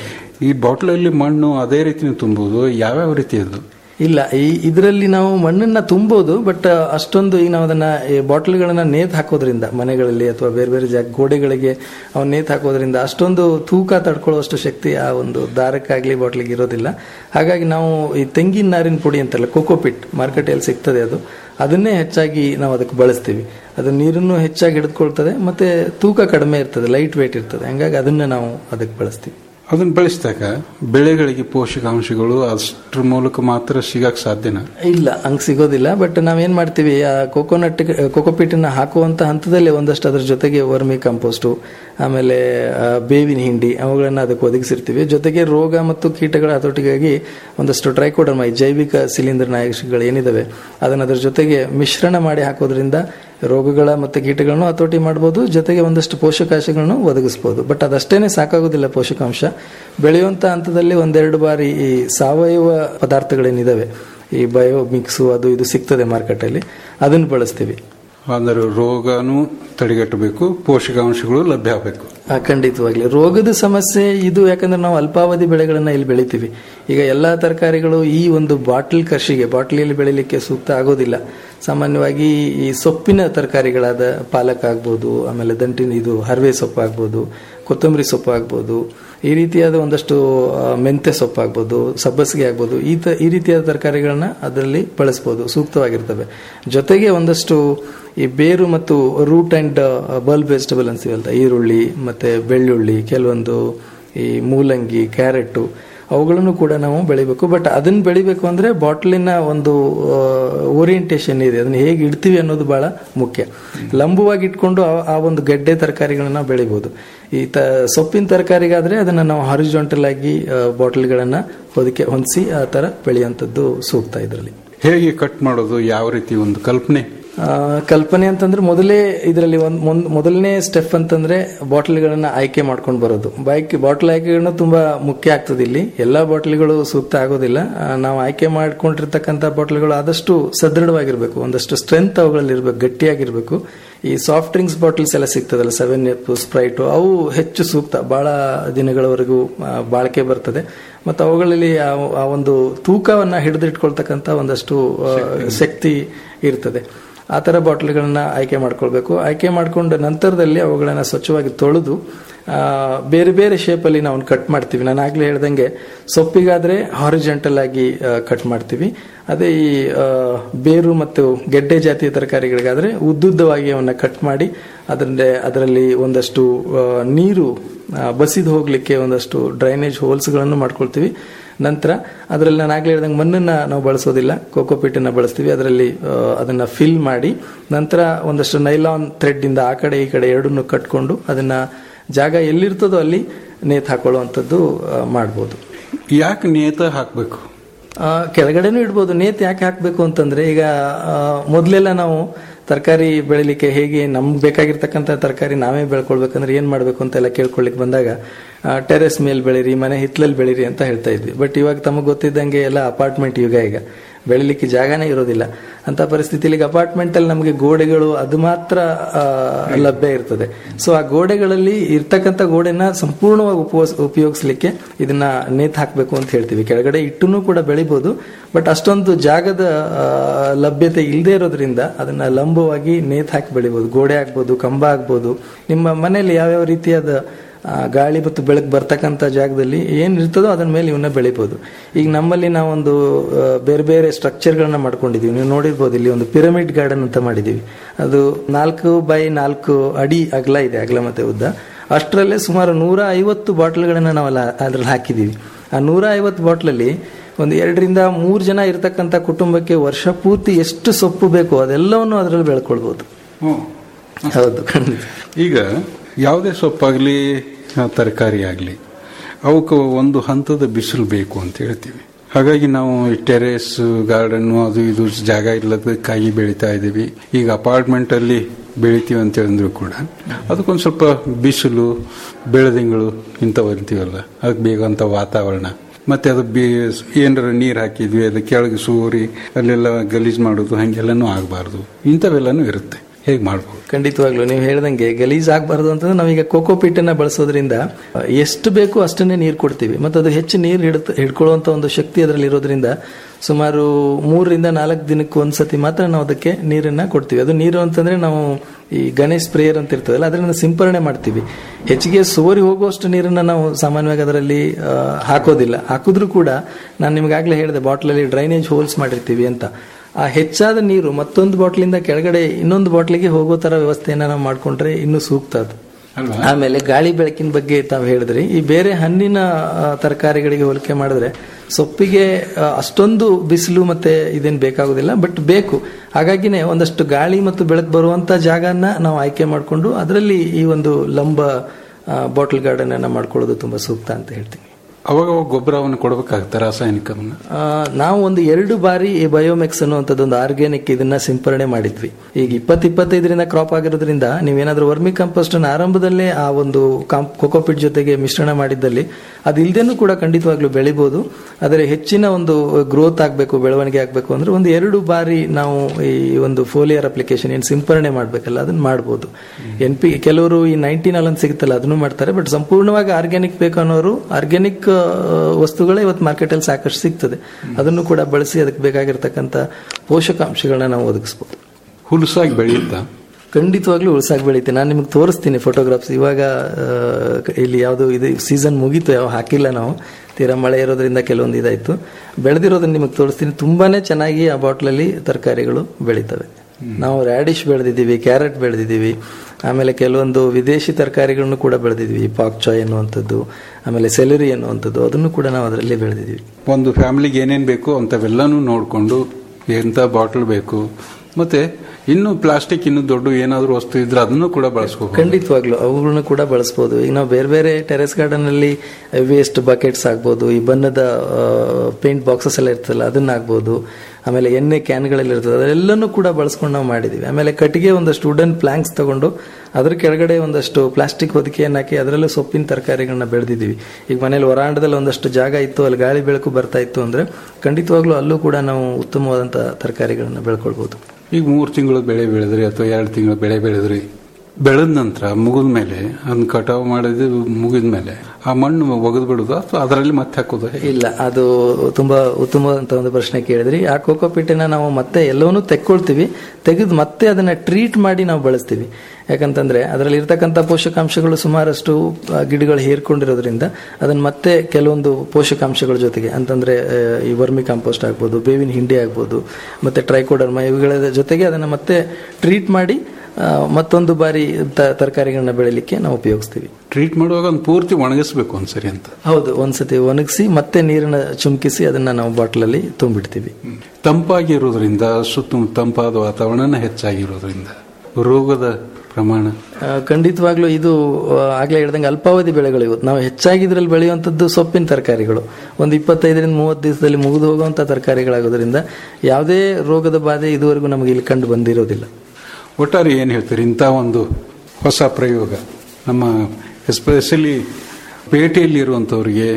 ಈ ಬಾಟಲ್ ಅಲ್ಲಿ ಮಣ್ಣು ಅದೇ ರೀತಿ ತುಂಬುವುದು ಯಾವ್ಯಾವ ರೀತಿ ಅದು ಇಲ್ಲ ಈ ಇದರಲ್ಲಿ ನಾವು ಮಣ್ಣನ್ನ ತುಂಬೋದು ಬಟ್ ಅಷ್ಟೊಂದು ಈಗ ನಾವು ಅದನ್ನ ಬಾಟಲ್ಗಳನ್ನ ನೇತ್ ಹಾಕೋದ್ರಿಂದ ಮನೆಗಳಲ್ಲಿ ಅಥವಾ ಬೇರೆ ಬೇರೆ ಜಾಗ ಗೋಡೆಗಳಿಗೆ ಅವನ್ನ ನೇತ್ ಹಾಕೋದ್ರಿಂದ ಅಷ್ಟೊಂದು ತೂಕ ತಡ್ಕೊಳ್ಳುವಷ್ಟು ಶಕ್ತಿ ಆ ಒಂದು ದಾರಕ್ಕಾಗ್ಲಿ ಬಾಟ್ಲಿಗೆ ಇರೋದಿಲ್ಲ ಹಾಗಾಗಿ ನಾವು ಈ ತೆಂಗಿನ ನಾರಿನ ಪುಡಿ ಅಂತಲ್ಲ ಕೋಕೋಪಿಟ್ ಮಾರ್ಕೆಟಲ್ಲಿ ಸಿಗ್ತದೆ ಅದು ಅದನ್ನೇ ಹೆಚ್ಚಾಗಿ ನಾವು ಅದಕ್ಕೆ ಬಳಸ್ತೀವಿ ಅದು ನೀರನ್ನು ಹೆಚ್ಚಾಗಿ ಹಿಡಿದುಕೊಳ್ತದೆ ಮತ್ತೆ ತೂಕ ಕಡಿಮೆ ಇರ್ತದೆ ಲೈಟ್ ವೇಟ್ ಇರ್ತದೆ ಹಂಗಾಗಿ ಅದನ್ನ ನಾವು ಅದಕ್ಕೆ ಬಳಸ್ತೀವಿ ಅದನ್ನ ಬಳಸಿದಾಗ ಬೆಳೆಗಳಿಗೆ ಪೋಷಕಾಂಶಗಳು ಅಷ್ಟ್ರ ಮೂಲಕ ಮಾತ್ರ ಸಿಗಕ್ ಸಾಧ್ಯನಾ ಇಲ್ಲ ಹಂಗ್ ಸಿಗೋದಿಲ್ಲ ಬಟ್ ನಾವೇನ್ ಮಾಡ್ತೀವಿ ಆ ಕೋಕೋನಟ್ ಕೋಕೋಪೀಟನ್ನ ಹಾಕುವಂತ ಹಂತದಲ್ಲೇ ಒಂದಷ್ಟು ಅದ್ರ ಜೊತೆಗೆ ವರ್ಮಿ ಕಂಪೋಸ್ಟು ಆಮೇಲೆ ಆ, ಬೇವಿನ ಹಿಂಡಿ ಅವುಗಳನ್ನ ಅದಕ್ಕೆ ಒದಗಿಸಿರ್ತೀವಿ ಜೊತೆಗೆ ರೋಗ ಮತ್ತು ಕೀಟಗಳ ಹತೋಟಿಗಾಗಿ ಒಂದಷ್ಟು ಟ್ರೈಕೋಡರ್ಮ ಈ ಜೈವಿಕ ಶಿಲೀಂಧ್ರ ನಾಯಕಗಳು ಏನಿದಾವೆ ಅದನ್ನ ಅದ್ರ ಜೊತೆಗೆ ಮಿಶ್ರಣ ಮಾಡಿ ಹಾಕೋದ್ರಿಂದ ರೋಗಗಳ ಮತ್ತು ಕೀಟಗಳನ್ನು ಹತೋಟಿ ಮಾಡ್ಬೋದು ಜೊತೆಗೆ ಒಂದಷ್ಟು ಪೋಷಕಾಂಶಗಳನ್ನು ಒದಗಿಸ್ಬೋದು ಬಟ್ ಅದಷ್ಟೇನೆ ಸಾಕಾಗೋದಿಲ್ಲ ಪೋಷಕಾಂಶ ಬೆಳೆಯುವಂತ ಹಂತದಲ್ಲಿ ಒಂದೆರಡು ಬಾರಿ ಈ ಸಾವಯವ ಪದಾರ್ಥಗಳೇನಿದಾವೆ ಈ ಬಯೋ ಮಿಕ್ಸು ಅದು ಇದು ಸಿಗ್ತದೆ ಮಾರ್ಕೆಟಲ್ಲಿ ಅದನ್ನು ಬಳಸ್ತೀವಿ ಅಂದ್ರೆ ರೋಗನೂ ತಡೆಗಟ್ಟಬೇಕು ಪೋಷಕಾಂಶಗಳು ಲಭ್ಯ ಆಗಬೇಕು ಆ, ಖಂಡಿತವಾಗ್ಲಿ ರೋಗದ ಸಮಸ್ಯೆ ಇದು ಯಾಕಂದ್ರೆ ನಾವು ಅಲ್ಪಾವಧಿ ಬೆಳೆಗಳನ್ನ ಇಲ್ಲಿ ಬೆಳಿತೀವಿ ಈಗ ಎಲ್ಲಾ ತರಕಾರಿಗಳು ಈ ಒಂದು ಬಾಟಲ್ ಕೃಷಿಗೆ ಬಾಟಲಿಯಲ್ಲಿ ಬೆಳಿಲಿಕ್ಕೆ ಸೂಕ್ತ ಆಗೋದಿಲ್ಲ ಸಾಮಾನ್ಯವಾಗಿ ಈ ಸೊಪ್ಪಿನ ತರಕಾರಿಗಳಾದ ಪಾಲಕ್ ಆಗ್ಬೋದು ಆಮೇಲೆ ದಂಟಿನ ಇದು ಹರ್ವೆ ಸೊಪ್ಪು ಆಗ್ಬೋದು ಕೊತ್ತಂಬರಿ ಸೊಪ್ಪು ಆಗ್ಬೋದು ಈ ರೀತಿಯಾದ ಒಂದಷ್ಟು ಆ, ಮೆಂತ್ಯ ಸೊಪ್ಪು ಆಗ್ಬೋದು ಸಬ್ಬಸಿಗೆ ಆಗ್ಬೋದು ಈ ತ ಈ ರೀತಿಯಾದ ತರಕಾರಿಗಳನ್ನ ಅದರಲ್ಲಿ ಬಳಸ್ಬೋದು ಸೂಕ್ತವಾಗಿರ್ತವೆ ಜೊತೆಗೆ ಒಂದಷ್ಟು ಈ ಬೇರು ಮತ್ತು ರೂಟ್ ಅಂಡ್ ಬಲ್ಬ್ ವೆಜಿಟಬಲ್ ಅಂತೀವಲ್ಲ ಈರುಳ್ಳಿ ಮತ್ತೆ ಬೆಳ್ಳುಳ್ಳಿ ಕೆಲವೊಂದು ಈ ಮೂಲಂಗಿ ಕ್ಯಾರೆಟ್ ಅವುಗಳನ್ನು ಕೂಡ ನಾವು ಬೆಳಿಬೇಕು ಬಟ್ ಅದನ್ನ ಬೆಳಿಬೇಕು ಅಂದ್ರೆ ಬಾಟ್ಲಿನ ಒಂದು ಓರಿಯಂಟೇಷನ್ ಇದೆ ಅದನ್ನ ಹೇಗೆ ಇಡ್ತೀವಿ ಅನ್ನೋದು ಬಹಳ ಮುಖ್ಯ ಲಂಬವಾಗಿ ಇಟ್ಕೊಂಡು ಆ- ಆ ಒಂದು ಗೆಡ್ಡೆ ತರಕಾರಿಗಳನ್ನ ಬೆಳಿಬಹುದು ಈ ತ ಸೊಪ್ಪಿನ ತರಕಾರಿಗಾದ್ರೆ ಅದನ್ನ ನಾವು ಹಾರಿಜಾಂಟಲ್ ಆಗಿ ಬಾಟಲ್ಗಳನ್ನ ಹೊದಿಕೆ ಹೊಂದಿಸಿ ಆ ತರ ಬೆಳೆಯುವಂಥದ್ದು ಸೂಕ್ತ ಇದರಲ್ಲಿ ಹೇಗೆ ಕಟ್ ಮಾಡೋದು ಯಾವ ರೀತಿ ಒಂದು ಕಲ್ಪನೆ ಆ, ಕಲ್ಪನೆ ಅಂತಂದ್ರೆ ಮೊದಲೇ ಇದರಲ್ಲಿ ಒಂದು ಮೊದಲನೇ ಸ್ಟೆಪ್ ಅಂತಂದ್ರೆ ಬಾಟಲ್ಗಳನ್ನ ಆಯ್ಕೆ ಮಾಡ್ಕೊಂಡು ಬರೋದು ಬೈಕ್ ಬಾಟಲ್ ಆಯ್ಕೆಗಳನ್ನ ತುಂಬಾ ಮುಖ್ಯ ಆಗ್ತದೆ ಇಲ್ಲಿ ಎಲ್ಲಾ ಬಾಟಲ್ಗಳು ಸೂಕ್ತ ಆಗೋದಿಲ್ಲ ಆ, ನಾವು ಆಯ್ಕೆ ಮಾಡ್ಕೊಂಡಿರ್ತಕ್ಕಂಥ ಬಾಟಲ್ಗಳು ಆದಷ್ಟು ಸದೃಢವಾಗಿರ್ಬೇಕು ಒಂದಷ್ಟು ಸ್ಟ್ರೆಂತ್ ಅವುಗಳಲ್ಲಿ ಇರಬೇಕು ಗಟ್ಟಿಯಾಗಿರ್ಬೇಕು ಈ ಸಾಫ್ಟ್ ಡ್ರಿಂಕ್ಸ್ ಬಾಟಲ್ಸ್ ಎಲ್ಲ ಸಿಗ್ತದಲ್ಲ ಸೆವೆನ್ ಎಪ್ ಸ್ಪ್ರೈಟ್ ಅವು ಹೆಚ್ಚು ಸೂಕ್ತ ಬಹಳ ದಿನಗಳವರೆಗೂ ಆ, ಬಾಳಿಕೆ ಬರ್ತದೆ ಮತ್ತು ಅವುಗಳಲ್ಲಿ ಆ- ಆ ಒಂದು ತೂಕವನ್ನ ಹಿಡಿದಿಟ್ಕೊಳ್ತಕ್ಕಂಥ ಒಂದಷ್ಟು ಆ, ಶಕ್ತಿ ಇರ್ತದೆ ಆ ಥರ ಬಾಟಲ್ಗಳನ್ನ ಆಯ್ಕೆ ಮಾಡ್ಕೊಳ್ಬೇಕು ಆಯ್ಕೆ ಮಾಡ್ಕೊಂಡ ನಂತರದಲ್ಲಿ ಅವುಗಳನ್ನ ಸ್ವಚ್ಛವಾಗಿ ತೊಳೆದು ಆ, ಬೇರೆ ಬೇರೆ ಶೇಪಲ್ಲಿ ನಾವು ಕಟ್ ಮಾಡ್ತೀವಿ ನಾನು ಆಗ್ಲೇ ಹೇಳ್ದಂಗೆ ಸೊಪ್ಪಿಗಾದ್ರೆ ಹಾರಿಜೆಂಟಲ್ ಆಗಿ ಕಟ್ ಮಾಡ್ತೀವಿ ಅದೇ ಈ ಆ, ಬೇರು ಮತ್ತು ಗೆಡ್ಡೆ ಜಾತಿಯ ತರಕಾರಿಗಳಿಗಾದ್ರೆ ಉದ್ದುದ್ದವಾಗಿ ಅವನ್ನ ಕಟ್ ಮಾಡಿ ಅದರಿಂದ ಅದರಲ್ಲಿ ಒಂದಷ್ಟು ಆ, ನೀರು ಬಸಿದು ಹೋಗ್ಲಿಕ್ಕೆ ಒಂದಷ್ಟು ಡ್ರೈನೇಜ್ ಹೋಲ್ಸ್ಗಳನ್ನು ಮಾಡ್ಕೊಳ್ತೀವಿ ನಂತರ ಅದರಲ್ಲಿ ನಾನು ಆಗ್ಲೇ ಹೇಳ್ದಂಗೆ ಮಣ್ಣನ್ನ ನಾವು ಬಳಸೋದಿಲ್ಲ ಕೋಕೋಪೀಟನ್ನ ಬಳಸ್ತೀವಿ ಅದರಲ್ಲಿ ಆ, ಅದನ್ನ ಫಿಲ್ ಮಾಡಿ ನಂತರ ಒಂದಷ್ಟು ನೈಲಾನ್ ಥ್ರೆಡ್ ಇಂದ ಆ ಕಡೆ ಈ ಕಡೆ ಎರಡನ್ನು ಕಟ್ಕೊಂಡು ಅದನ್ನ ಜಾಗ ಎಲ್ಲಿರ್ತದೋ ಅಲ್ಲಿ ನೇತು ಹಾಕೊಳ್ಳುವಂಥದ್ದು ಆ, ಮಾಡ್ಬೋದು ಯಾಕೆ ನೇತ ಹಾಕಬೇಕು ಆ, ಕೆಳಗಡೆನೂ ಇಡ್ಬೋದು ನೇತ್ ಯಾಕೆ ಹಾಕಬೇಕು ಅಂತಂದ್ರೆ ಈಗ ಆ, ಮೊದ್ಲೆಲ್ಲ ನಾವು ತರಕಾರಿ ಬೆಳಿಲಿಕ್ಕೆ ಹೇಗೆ ನಮ್ಗೆ ಬೇಕಾಗಿರ್ತಕ್ಕಂಥ ತರಕಾರಿ ನಾವೇ ಬೆಳ್ಕೊಳ್ಬೇಕಂದ್ರೆ ಏನ್ ಮಾಡ್ಬೇಕು ಅಂತೆಲ್ಲ ಕೇಳ್ಕೊಳ್ಲಿಕ್ಕೆ ಬಂದಾಗ ಟೆರೆಸ್ ಮೇಲೆ ಬೆಳೀರಿ ಮನೆ ಹಿತ್ಲಲ್ಲಿ ಬೆಳೀರಿ ಅಂತ ಹೇಳ್ತಾ ಇದ್ವಿ ಬಟ್ ಇವಾಗ ತಮಗೆ ಗೊತ್ತಿದ್ದಂಗೆ ಎಲ್ಲ ಅಪಾರ್ಟ್ಮೆಂಟ್ ಯುಗ ಈಗ ಬೆಳಿಲಿಕ್ಕೆ ಜಾಗನೇ ಇರೋದಿಲ್ಲ ಅಂತ ಪರಿಸ್ಥಿತಿಯಲ್ಲಿ ಈಗ ಅಪಾರ್ಟ್ಮೆಂಟ್ ಅಲ್ಲಿ ನಮಗೆ ಗೋಡೆಗಳು ಅದು ಮಾತ್ರ ಆ, ಲಭ್ಯ ಇರ್ತದೆ ಸೊ ಆ ಗೋಡೆಗಳಲ್ಲಿ ಇರ್ತಕ್ಕಂಥ ಗೋಡೆನ ಸಂಪೂರ್ಣವಾಗಿ ಉಪಯೋಗಿಸ್ ಉಪಯೋಗಿಸ್ಲಿಕ್ಕೆ ಇದನ್ನ ನೇತ್ ಹಾಕಬೇಕು ಅಂತ ಹೇಳ್ತೀವಿ ಕೆಳಗಡೆ ಇಟ್ಟುನು ಕೂಡ ಬೆಳಿಬಹುದು ಬಟ್ ಅಷ್ಟೊಂದು ಜಾಗದ ಆ, ಲಭ್ಯತೆ ಇಲ್ಲದೆ ಇರೋದ್ರಿಂದ ಅದನ್ನ ಲಂಬವಾಗಿ ನೇತ್ ಹಾಕಿ ಬೆಳಿಬಹುದು ಗೋಡೆ ಆಗ್ಬೋದು ಕಂಬ ಆಗ್ಬೋದು ನಿಮ್ಮ ಮನೆಯಲ್ಲಿ ಯಾವ್ಯಾವ ರೀತಿಯಾದ ಆ, ಗಾಳಿ ಮತ್ತು ಬೆಳಕು ಬರ್ತಕ್ಕಂಥ ಜಾಗದಲ್ಲಿ ಏನ್ ಇರ್ತದೋ ಅದನ್ನ ಮೇಲೆ ಇವನ್ನ ಬೆಳಿಬಹುದು ಈಗ ನಮ್ಮಲ್ಲಿ ನಾವೊಂದು ಆ, ಬೇರೆ ಬೇರೆ ಸ್ಟ್ರಕ್ಚರ್ಗಳನ್ನ ಮಾಡ್ಕೊಂಡಿದೀವಿ ನೀವು ನೋಡಿರ್ಬೋದು ಇಲ್ಲಿ ಒಂದು ಪಿರಮಿಡ್ ಗಾರ್ಡನ್ ಅಂತ ಮಾಡಿದೀವಿ ಅದು ನಾಲ್ಕು ಬೈ ನಾಲ್ಕು ಅಡಿ ಅಗಲ ಇದೆ ಅಗಲ ಮತ್ತೆ ಉದ್ದ ಅಷ್ಟರಲ್ಲೇ ಸುಮಾರು ನೂರ ಐವತ್ತು ಬಾಟಲ್ಗಳನ್ನ ನಾವು ಅಲ್ಲ ಅದ್ರಲ್ಲಿ ಹಾಕಿದೀವಿ ಆ ನೂರ ಐವತ್ತು ಬಾಟ್ಲಲ್ಲಿ ಒಂದು ಎರಡರಿಂದ ಮೂರು ಜನ ಇರತಕ್ಕಂಥ ಕುಟುಂಬಕ್ಕೆ ವರ್ಷ ಪೂರ್ತಿ ಎಷ್ಟು ಸೊಪ್ಪು ಬೇಕೋ ಅದೆಲ್ಲವನ್ನು ಅದರಲ್ಲಿ ಬೆಳ್ಕೊಳ್ಬಹುದು ಹೌದು ಖಂಡಿತ ಈಗ ಯಾವುದೇ ಸೊಪ್ಪಾಗ್ಲಿ ತರಕಾರಿ ಆಗಲಿ ಅವಕ್ಕೆ ಒಂದು ಹಂತದ ಬಿಸಿಲು ಬೇಕು ಅಂತ ಹೇಳ್ತೀವಿ ಹಾಗಾಗಿ ನಾವು ಟೆರೇಸ್ ಗಾರ್ಡನ್ ಅದು ಇದು ಜಾಗ ಇಲ್ಲದಕ್ಕಾಗಿ ಬೆಳಿತಾ ಇದ್ದೀವಿ ಈಗ ಅಪಾರ್ಟ್ಮೆಂಟ್ ಅಲ್ಲಿ ಬೆಳಿತೀವಿ ಅಂತ ಹೇಳಿದ್ರು ಕೂಡ ಅದಕ್ಕೊಂದು ಸ್ವಲ್ಪ ಬಿಸಿಲು ಬೆಳದಿಂಗಳು ಇಂಥವು ಅಂತೀವಲ್ಲ ಅದಕ್ಕೆ ಬೇಕಂತ ವಾತಾವರಣ ಮತ್ತೆ ಅದು ಬಿ ಏನಾರ ನೀರು ಹಾಕಿದ್ವಿ ಅದು ಕೆಳಗೆ ಸೂರಿ ಅಲ್ಲೆಲ್ಲ ಗಲೀಜು ಮಾಡೋದು ಹಂಗೆಲ್ಲನೂ ಆಗಬಾರ್ದು ಇಂಥವೆಲ್ಲನೂ ಇರುತ್ತೆ ಹೇಗೆ ಮಾಡ್ಬೋದು ಖಂಡಿತವಾಗ್ಲು ನೀವು ಹೇಳ್ದಂಗೆ ಗಲೀಜ್ ಆಗ್ಬಾರ್ದು ಅಂತಂದ್ರೆ ನಾವೀಗ ಕೋಕೋ ಪೀಟನ್ನ ಬಳಸೋದ್ರಿಂದ ಎಷ್ಟು ಬೇಕು ಅಷ್ಟನ್ನೇ ನೀರು ಕೊಡ್ತೀವಿ ಮತ್ತು ಅದು ಹೆಚ್ಚು ನೀರು ಹಿಡಿದು ಹಿಡ್ಕೊಳ್ಳುವಂತ ಒಂದು ಶಕ್ತಿ ಅದರಲ್ಲಿ ಇರೋದ್ರಿಂದ ಸುಮಾರು ಮೂರರಿಂದ ನಾಲ್ಕು ದಿನಕ್ಕೆ ಒಂದ್ಸತಿ ಮಾತ್ರ ನಾವು ಅದಕ್ಕೆ ನೀರನ್ನ ಕೊಡ್ತೀವಿ ಅದು ನೀರು ಅಂತಂದ್ರೆ ನಾವು ಈ ಗಣೇಶ್ ಸ್ಪ್ರೇಯರ್ ಅಂತ ಇರ್ತದಲ್ಲ ಅದರಿಂದ ಸಿಂಪರಣೆ ಮಾಡ್ತೀವಿ ಹೆಚ್ಚಿಗೆ ಸೋರಿ ಹೋಗುವಷ್ಟು ನೀರನ್ನ ನಾವು ಸಾಮಾನ್ಯವಾಗಿ ಅದರಲ್ಲಿ ಆ, ಹಾಕೋದಿಲ್ಲ ಹಾಕಿದ್ರು ಕೂಡ ನಾನು ನಿಮಗಾಗಲೇ ಹೇಳಿದೆ ಬಾಟ್ಲಲ್ಲಿ ಡ್ರೈನೇಜ್ ಹೋಲ್ಸ್ ಮಾಡಿರ್ತೀವಿ ಅಂತ ಆ ಹೆಚ್ಚಾದ ನೀರು ಮತ್ತೊಂದು ಬಾಟ್ಲಿಂದ ಕೆಳಗಡೆ ಇನ್ನೊಂದು ಬಾಟ್ಲಿಗೆ ಹೋಗೋ ತರ ವ್ಯವಸ್ಥೆಯನ್ನ ನಾವು ಮಾಡ್ಕೊಂಡ್ರೆ ಇನ್ನೂ ಸೂಕ್ತ ಅದು ಆಮೇಲೆ ಗಾಳಿ ಬೆಳಕಿನ ಬಗ್ಗೆ ತಾವು ಹೇಳಿದ್ರಿ ಈ ಬೇರೆ ಹಣ್ಣಿನ ಆ, ತರಕಾರಿಗಳಿಗೆ ಹೋಲಿಕೆ ಮಾಡಿದ್ರೆ ಸೊಪ್ಪಿಗೆ ಆ, ಅಷ್ಟೊಂದು ಬಿಸಿಲು ಮತ್ತೆ ಇದೇನು ಬೇಕಾಗೋದಿಲ್ಲ ಬಟ್ ಬೇಕು ಹಾಗಾಗಿನೇ ಒಂದಷ್ಟು ಗಾಳಿ ಮತ್ತು ಬೆಳಕು ಬರುವಂತ ಜಾಗನ ನಾವು ಆಯ್ಕೆ ಮಾಡಿಕೊಂಡು ಅದರಲ್ಲಿ ಈ ಒಂದು ಲಂಬ ಬಾಟಲ್ ಗಾರ್ಡನ್ ಅನ್ನ ಮಾಡ್ಕೊಳ್ಳೋದು ತುಂಬಾ ಸೂಕ್ತ ಅಂತ ಹೇಳ್ತೀನಿ ಅವಾಗ ಅವಾಗ ಗೊಬ್ಬರವನ್ನು ಕೊಡಬೇಕಾಗುತ್ತೆ ರಾಸಾಯನಿಕವನ್ನ ಆ, ನಾವು ಒಂದು ಎರಡು ಬಾರಿ ಈ ಬಯೋಮೆಕ್ಸ್ ಅನ್ನುವಂಥದ್ದು ಒಂದು ಆರ್ಗ್ಯಾನಿಕ್ ಇದನ್ನ ಸಿಂಪರಣೆ ಮಾಡಿದ್ವಿ ಈಗ ಇಪ್ಪತ್ ಇಪ್ಪತ್ತೈದರಿಂದ ಕ್ರಾಪ್ ಆಗಿರೋದ್ರಿಂದ ನೀವೇನಾದ್ರೂ ವರ್ಮಿ ಕಂಪೋಸ್ಟ್ ಅನ್ನ ಆರಂಭದಲ್ಲೇ ಆ ಒಂದು ಕೊಕೋಪಿಟ್ ಜೊತೆಗೆ ಮಿಶ್ರಣ ಮಾಡಿದ್ದಲ್ಲಿ ಅದು ಇಲ್ದೇನೂ ಕೂಡ ಖಂಡಿತವಾಗ್ಲೂ ಬೆಳಿಬಹುದು ಆದರೆ ಹೆಚ್ಚಿನ ಒಂದು ಗ್ರೋತ್ ಆಗಬೇಕು ಬೆಳವಣಿಗೆ ಆಗಬೇಕು ಅಂದ್ರೆ ಒಂದು ಎರಡು ಬಾರಿ ನಾವು ಈ ಒಂದು ಫೋಲಿಯರ್ ಅಪ್ಲಿಕೇಶನ್ ಏನು ಸಿಂಪರಣೆ ಮಾಡಬೇಕಲ್ಲ ಅದನ್ನ ಮಾಡ್ಬೋದು ಎನ್ ಪಿ ಕೆಲವರು ಈ ನೈನ್ಟೀನ್ ಅಲ್ಲೊಂದು ಸಿಗುತ್ತಲ್ಲ ಅದನ್ನು ಮಾಡ್ತಾರೆ ಬಟ್ ಸಂಪೂರ್ಣವಾಗಿ ಆರ್ಗ್ಯಾನಿಕ್ ಬೇಕು ಅನ್ನೋರು ಆರ್ಗ್ಯಾನಿಕ್ ವಸ್ತುಗಳೇ ಇವತ್ತು ಮಾರ್ಕೆಟಲ್ಲಿ ಸಾಕಷ್ಟು ಸಿಗ್ತದೆ ಅದನ್ನು ಕೂಡ ಬಳಸಿ ಅದಕ್ಕೆ ಬೇಕಾಗಿರ್ತಕ್ಕಂಥ ಪೋಷಕಾಂಶಗಳನ್ನ ನಾವು ಒದಗಿಸ್ಬೋದು ಹುಲಸಾಗಿ ಬೆಳೆಯುತ್ತಾ ಖಂಡಿತವಾಗ್ಲೂ ಉಳ್ಸಾಕ್ ಬೆಳೀತೆ ನಾನು ನಿಮ್ಗೆ ತೋರಿಸ್ತೀನಿ ಫೋಟೋಗ್ರಾಫ್ಸ್ ಇವಾಗ ಆ, ಇಲ್ಲಿ ಯಾವುದು ಇದು ಸೀಸನ್ ಮುಗೀತು ಯಾವ ಹಾಕಿಲ್ಲ ನಾವು ತೀರಾ ಮಳೆ ಇರೋದ್ರಿಂದ ಕೆಲವೊಂದು ಇದಾಯ್ತು ಬೆಳೆದಿರೋದನ್ನ ನಿಮಗೆ ತೋರಿಸ್ತೀನಿ ತುಂಬಾನೇ ಚೆನ್ನಾಗಿ ಆ ಬಾಟ್ಲಲ್ಲಿ ತರಕಾರಿಗಳು ಬೆಳೀತವೆ ನಾವು ರ್ಯಾಡಿಶ್ ಬೆಳೆದಿದ್ದೀವಿ ಕ್ಯಾರೆಟ್ ಬೆಳೆದಿದ್ದೀವಿ ಆಮೇಲೆ ಕೆಲವೊಂದು ವಿದೇಶಿ ತರಕಾರಿಗಳನ್ನು ಕೂಡ ಬೆಳೆದಿದ್ವಿ ಪಾಕ್ ಚಾಯ್ ಅನ್ನುವಂಥದ್ದು ಆಮೇಲೆ ಸೆಲರಿ ಅನ್ನುವಂಥದ್ದು ಅದನ್ನು ಕೂಡ ನಾವು ಅದರಲ್ಲಿ ಬೆಳೆದಿದ್ದೀವಿ ಒಂದು ಫ್ಯಾಮಿಲಿಗೆ ಏನೇನು ಬೇಕು ಅಂಥವೆಲ್ಲನೂ ನೋಡಿಕೊಂಡು ಎಂಥ ಬಾಟಲ್ ಬೇಕು ಮತ್ತೆ ಇನ್ನು ಪ್ಲಾಸ್ಟಿಕ್ ಇನ್ನು ದೊಡ್ಡ ಏನಾದರೂ ವಸ್ತು ಇದ್ರೆ ಅದನ್ನು ಕೂಡ ಬಳಸ್ಕೋಬಹುದು ಖಂಡಿತವಾಗ್ಲು ಅವುಗಳನ್ನ ಕೂಡ ಬಳಸಬಹುದು ಈಗ ನಾವು ಬೇರೆ ಬೇರೆ ಟೆರೆಸ್ ಗಾರ್ಡನ್ ಅಲ್ಲಿ ವೇಸ್ಟ್ ಬಕೆಟ್ಸ್ ಆಗ್ಬೋದು ಈ ಬಣ್ಣದ ಪೇಂಟ್ ಬಾಕ್ಸಸ್ ಎಲ್ಲ ಇರ್ತಲ್ಲ ಅದನ್ನ ಆಗ್ಬೋದು ಆಮೇಲೆ ಎಣ್ಣೆ ಕ್ಯಾನ್ಗಳಲ್ಲಿ ಇರ್ತದೆ ಅದೆಲ್ಲನೂ ಕೂಡ ಬಳಸ್ಕೊಂಡು ನಾವು ಮಾಡಿದೀವಿ ಆಮೇಲೆ ಕಟ್ಟಿಗೆ ಒಂದಷ್ಟು ವುಡನ್ ಪ್ಲಾಂಕ್ಸ್ ತಗೊಂಡು ಅದ್ರ ಕೆಳಗಡೆ ಒಂದಷ್ಟು ಪ್ಲಾಸ್ಟಿಕ್ ಹೊದಿಕೆಯನ್ನು ಹಾಕಿ ಅದರಲ್ಲೂ ಸೊಪ್ಪಿನ ತರಕಾರಿಗಳನ್ನ ಬೆಳೆದಿದ್ದೀವಿ ಈಗ ಮನೇಲಿ ಹೊರಾಂಡದಲ್ಲಿ ಒಂದಷ್ಟು ಜಾಗ ಇತ್ತು ಅಲ್ಲಿ ಗಾಳಿ ಬೆಳಕು ಬರ್ತಾ ಇತ್ತು ಅಂದ್ರೆ ಖಂಡಿತವಾಗ್ಲೂ ಅಲ್ಲೂ ಕೂಡ ನಾವು ಉತ್ತಮವಾದಂತ ತರಕಾರಿಗಳನ್ನ ಬೆಳ್ಕೊಳ್ಬಹುದು ಈಗ ಮೂರು ತಿಂಗಳು ಬೆಳೆ ಬೆಳೆದ್ರಿ ಅಥವಾ ಎರಡು ತಿಂಗಳು ಬೆಳೆ ಬೆಳೆದ್ರಿ ಬೆಳೆದ ನಂತರ ಮುಗಿದ ಮೇಲೆ ಅದನ್ನ ಕಟಾವು ಮಾಡಿದ ಮುಗಿದ ಮೇಲೆ ಆ ಮಣ್ಣು ಒಗೆದು ಬಿಡುದು ಅಥವಾ ಅದರಲ್ಲಿ ಮತ್ತೆ ಹಾಕೋದು ಇಲ್ಲ ಅದು ತುಂಬಾ ಉತ್ತಮವಾದಂತ ಒಂದು ಪ್ರಶ್ನೆ ಕೇಳಿದ್ರಿ ಆ ಕೋಕೋಪಿಟ್ಟನ್ನ ನಾವು ಮತ್ತೆ ಎಲ್ಲವನ್ನೂ ತೆಕ್ಕೊಳ್ತೀವಿ ತೆಗೆದು ಮತ್ತೆ ಅದನ್ನ ಟ್ರೀಟ್ ಮಾಡಿ ನಾವು ಬಳಸ್ತೀವಿ ಯಾಕಂತಂದ್ರೆ ಅದರಲ್ಲಿ ಇರ್ತಕ್ಕಂಥ ಪೋಷಕಾಂಶಗಳು ಸುಮಾರಷ್ಟು ಆ, ಗಿಡಗಳು ಹೇರ್ಕೊಂಡಿರೋದ್ರಿಂದ ಅದನ್ನ ಮತ್ತೆ ಕೆಲವೊಂದು ಪೋಷಕಾಂಶಗಳ ಜೊತೆಗೆ ಅಂತಂದ್ರೆ ಆ, ಈ ವರ್ಮಿ ಕಾಂಪೋಸ್ಟ್ ಆಗ್ಬೋದು ಬೇವಿನ ಹಿಂಡಿ ಆಗ್ಬೋದು ಮತ್ತೆ ಟ್ರೈಕೋಡರ್ಮ ಇವುಗಳ ಜೊತೆಗೆ ಅದನ್ನ ಮತ್ತೆ ಟ್ರೀಟ್ ಮಾಡಿ ಆ, ಮತ್ತೊಂದು ಬಾರಿ ತ- ತರಕಾರಿಗಳನ್ನ ಬೆಳಿಲಿಕ್ಕೆ ನಾವು ಉಪಯೋಗಿಸ್ತೀವಿ ಟ್ರೀಟ್ ಮಾಡುವಾಗ ಒಂದು ಪೂರ್ತಿ ಒಣಗಿಸ್ಬೇಕು ಒಂದ್ಸರಿ ಅಂತ ಹೌದು ಒಂದ್ಸತಿ ಒಣಗಿಸಿ ಮತ್ತೆ ನೀರನ್ನ ಚುಮ್ಕಿಸಿ ಅದನ್ನ ನಾವು ಬಾಟ್ಲಲ್ಲಿ ತುಂಬಿಡ್ತೀವಿ ತಂಪಾಗಿರೋದ್ರಿಂದ ಸುತ್ತಮುತ್ತ ತಂಪಾದ ವಾತಾವರಣ ಹೆಚ್ಚಾಗಿರೋದ್ರಿಂದ ರೋಗದ ಪ್ರಮಾಣ ಆ, ಖಂಡಿತವಾಗ್ಲೂ ಇದು ಆ, ಆಗ್ಲೇ ಹೇಳ್ದಂಗೆ ಅಲ್ಪಾವಧಿ ಬೆಳೆಗಳು ಇವತ್ತು ನಾವು ಹೆಚ್ಚಾಗಿ ಇದ್ರಲ್ಲಿ ಬೆಳೆಯುವಂಥದ್ದು ಸೊಪ್ಪಿನ ತರಕಾರಿಗಳು ಒಂದು ಇಪ್ಪತ್ತೈದರಿಂದ ಮೂವತ್ತು ದಿವಸದಲ್ಲಿ ಮುಗಿದು ಹೋಗುವಂಥ ತರಕಾರಿಗಳಾಗೋದ್ರಿಂದ ಯಾವುದೇ ರೋಗದ ಬಾಧೆ ಇದುವರೆಗೂ ನಮಗೆ ಇಲ್ಲಿ ಕಂಡು ಬಂದಿರೋದಿಲ್ಲ ಒಟ್ಟಾರೆ ಏನು ಹೇಳ್ತೀರಿ ಇಂಥ ಒಂದು ಹೊಸ ಪ್ರಯೋಗ ನಮ್ಮ ಎಸ್ಪೆಷಲಿ ಪೇಟೆಯಲ್ಲಿ ಇರುವಂಥವ್ರಿಗೆ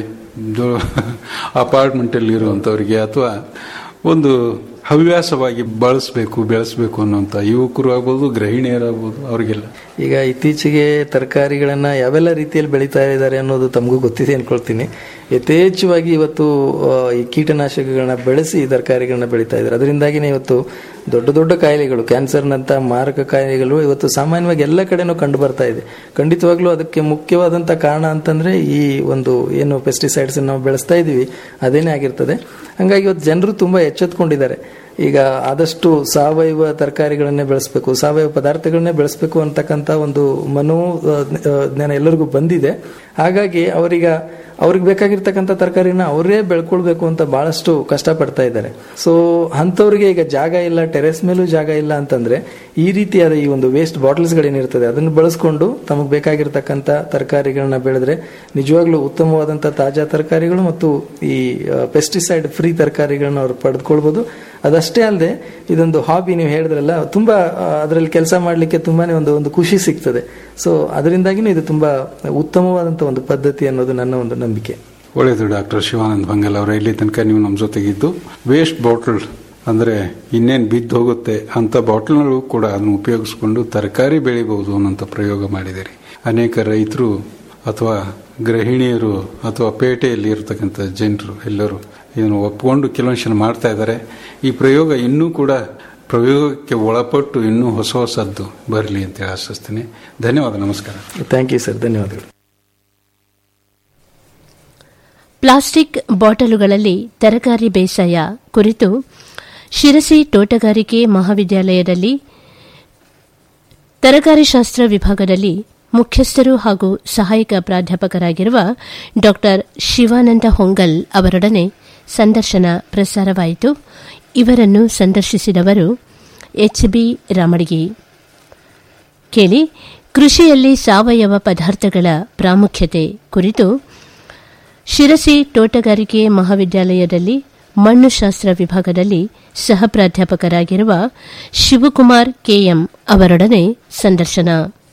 ಅಪಾರ್ಟ್ಮೆಂಟಲ್ಲಿ ಇರುವಂಥವ್ರಿಗೆ ಅಥವಾ ಒಂದು ಹವ್ಯಾಸವಾಗಿ ಬಳಸಬೇಕು ಬೆಳೆಸಬೇಕು ಅನ್ನೋಂಥ ಯುವಕರು ಆಗ್ಬೋದು ಗೃಹಿಣಿಯರಾಗ್ಬೋದು ಅವ್ರಿಗೆಲ್ಲ ಈಗ ಇತ್ತೀಚೆಗೆ ತರಕಾರಿಗಳನ್ನ ಯಾವೆಲ್ಲ ರೀತಿಯಲ್ಲಿ ಬೆಳೀತಾ ಇದ್ದಾರೆ ಅನ್ನೋದು ತಮಗೂ ಗೊತ್ತಿದೆ ಅನ್ಕೊಳ್ತೀನಿ ಯಥೇಚ್ಛವಾಗಿ ಇವತ್ತು ಆ, ಈ ಕೀಟನಾಶಕಗಳನ್ನ ಬೆಳೆಸಿ ತರಕಾರಿಗಳನ್ನ ಬೆಳೀತಾ ಇದ್ದಾರೆ ಅದರಿಂದಾಗಿನೇ ಇವತ್ತು ದೊಡ್ಡ ದೊಡ್ಡ ಕಾಯಿಲೆಗಳು ಕ್ಯಾನ್ಸರ್ನಂತ ಮಾರಕ ಕಾಯಿಲೆಗಳು ಇವತ್ತು ಸಾಮಾನ್ಯವಾಗಿ ಎಲ್ಲ ಕಡೆನೂ ಕಂಡು ಬರ್ತಾ ಇದೆ ಖಂಡಿತವಾಗ್ಲೂ ಅದಕ್ಕೆ ಮುಖ್ಯವಾದಂತ ಕಾರಣ ಅಂತಂದ್ರೆ ಈ ಒಂದು ಏನು ಪೆಸ್ಟಿಸೈಡ್ಸ್ ನಾವು ಬೆಳೆಸ್ತಾ ಇದೀವಿ ಅದೇನೇ ಆಗಿರ್ತದೆ ಹಂಗಾಗಿ ಇವತ್ತು ಜನರು ತುಂಬಾ ಎಚ್ಚೆತ್ಕೊಂಡಿದ್ದಾರೆ ಈಗ ಆದಷ್ಟು ಸಾವಯವ ತರಕಾರಿಗಳನ್ನೇ ಬೆಳೆಸಬೇಕು ಸಾವಯವ ಪದಾರ್ಥಗಳನ್ನೇ ಬೆಳೆಸಬೇಕು ಅಂತಕ್ಕಂಥ ಒಂದು ಮನೋ ಆ, ಆ, ಜ್ಞಾನ ಎಲ್ಲರಿಗೂ ಬಂದಿದೆ ಹಾಗಾಗಿ ಅವರೀಗ ಅವ್ರಿಗೆ ಬೇಕಾಗಿರ್ತಕ್ಕಂಥ ತರಕಾರಿನ ಅವರೇ ಬೆಳ್ಕೊಳ್ಬೇಕು ಅಂತ ಬಹಳಷ್ಟು ಕಷ್ಟಪಡ್ತಾ ಇದ್ದಾರೆ ಸೊ ಅಂಥವ್ರಿಗೆ ಈಗ ಜಾಗ ಇಲ್ಲ ಟೆರೆಸ್ ಮೇಲೂ ಜಾಗ ಇಲ್ಲ ಅಂತಂದ್ರೆ ಈ ರೀತಿಯಾದ ಈ ಒಂದು ವೇಸ್ಟ್ ಬಾಟಲ್ಸ್ಗಳೇನಿರ್ತದೆ ಅದನ್ನು ಬಳಸ್ಕೊಂಡು ತಮಗೆ ಬೇಕಾಗಿರ್ತಕ್ಕಂಥ ತರಕಾರಿಗಳನ್ನ ಬೆಳೆದ್ರೆ ನಿಜವಾಗ್ಲೂ ಉತ್ತಮವಾದಂಥ ತಾಜಾ ತರಕಾರಿಗಳು ಮತ್ತು ಈ ಪೆಸ್ಟಿಸೈಡ್ ಫ್ರೀ ತರಕಾರಿಗಳನ್ನ ಅವ್ರು ಪಡೆದುಕೊಳ್ಬೋದು ಅದಷ್ಟೇ ಅಲ್ಲದೆ ಇದೊಂದು ಹಾಬಿ ನೀವು ಹೇಳಿದ್ರಲ್ಲ ತುಂಬಾ ಅದರಲ್ಲಿ ಕೆಲಸ ಮಾಡಲಿಕ್ಕೆ ತುಂಬಾನೇ ಒಂದು ಒಂದು ಖುಷಿ ಸಿಗ್ತದೆ ಸೊ ಅದರಿಂದಾಗಿನೂ ಇದು ತುಂಬಾ ಉತ್ತಮವಾದಂಥ ಒಂದು ಪದ್ಧತಿ ಅನ್ನೋದು ನನ್ನ ಒಂದು ನಂಬಿಕೆ ಒಳ್ಳೆಯದು ಡಾಕ್ಟರ್ ಶಿವಾನಂದ್ ಬಂಗಲ್ ಅವರ ಇಲ್ಲಿ ತನಕ ನೀವು ನಮ್ಮ ಜೊತೆಗಿದ್ದು ವೇಸ್ಟ್ ಬಾಟಲ್ ಅಂದ್ರೆ ಇನ್ನೇನು ಬಿದ್ದು ಹೋಗುತ್ತೆ ಅಂತ ಬಾಟಲ್ಗಳು ಕೂಡ ಅದನ್ನು ಉಪಯೋಗಿಸ್ಕೊಂಡು ತರಕಾರಿ ಬೆಳಿಬಹುದು ಅನ್ನೋಂಥ ಪ್ರಯೋಗ ಮಾಡಿದಿರಿ ಅನೇಕ ರೈತರು ಅಥವಾ ಗೃಹಿಣಿಯರು ಅಥವಾ ಪೇಟೆಯಲ್ಲಿ ಇರತಕ್ಕಂಥ ಜನರು ಎಲ್ಲರೂ ಇದನ್ನು ಒಪ್ಪಿಕೊಂಡು ಕೆಲವೊಂದು ಮಾಡ್ತಾ ಇದ್ದಾರೆ ಈ ಪ್ರಯೋಗ ಇನ್ನೂ ಕೂಡ ಪ್ರಯೋಗಕ್ಕೆ ಒಳಪಟ್ಟು ಇನ್ನೂ ಹೊಸ ಹೊಸದ್ದು ಬರಲಿ ಅಂತ ಹೇಳಿ ಆಶಿಸ್ತೀನಿ ಧನ್ಯವಾದ ನಮಸ್ಕಾರ ಥ್ಯಾಂಕ್ ಯು ಸರ್ ಧನ್ಯವಾದಗಳು ಪ್ಲಾಸ್ಟಿಕ್ ಬಾಟಲುಗಳಲ್ಲಿ ತರಕಾರಿ ಬೇಸಾಯ ಕುರಿತು ಶಿರಸಿ ತೋಟಗಾರಿಕೆ ಮಹಾವಿದ್ಯಾಲಯದಲ್ಲಿ ತರಕಾರಿಶಾಸ್ತ್ರ ವಿಭಾಗದಲ್ಲಿ ಮುಖ್ಯಸ್ಥರು ಹಾಗೂ ಸಹಾಯಕ ಪ್ರಾಧ್ಯಾಪಕರಾಗಿರುವ ಡಾ ಶಿವಾನಂದ ಹೊಂಗಲ್ ಅವರೊಡನೆ ಸಂದರ್ಶನ ಪ್ರಸಾರವಾಯಿತು ಇವರನ್ನು ಸಂದರ್ಶಿಸಿದವರು ಎಚ್ಬಿ ರಾಮಡಿಗಿ ಕೇಳಿ ಕೃಷಿಯಲ್ಲಿ ಸಾವಯವ ಪದಾರ್ಥಗಳ ಪ್ರಾಮುಖ್ಯತೆ ಕುರಿತು ಶಿರಸಿ ತೋಟಗಾರಿಕೆ ಮಹಾವಿದ್ಯಾಲಯದಲ್ಲಿ ಮಣ್ಣುಶಾಸ್ತ್ರ ವಿಭಾಗದಲ್ಲಿ ಸಹ ಪ್ರಾಧ್ಯಾಪಕರಾಗಿರುವ ಶಿವಕುಮಾರ್ ಕೆಎಂ ಅವರೊಡನೆ ಸಂದರ್ಶನ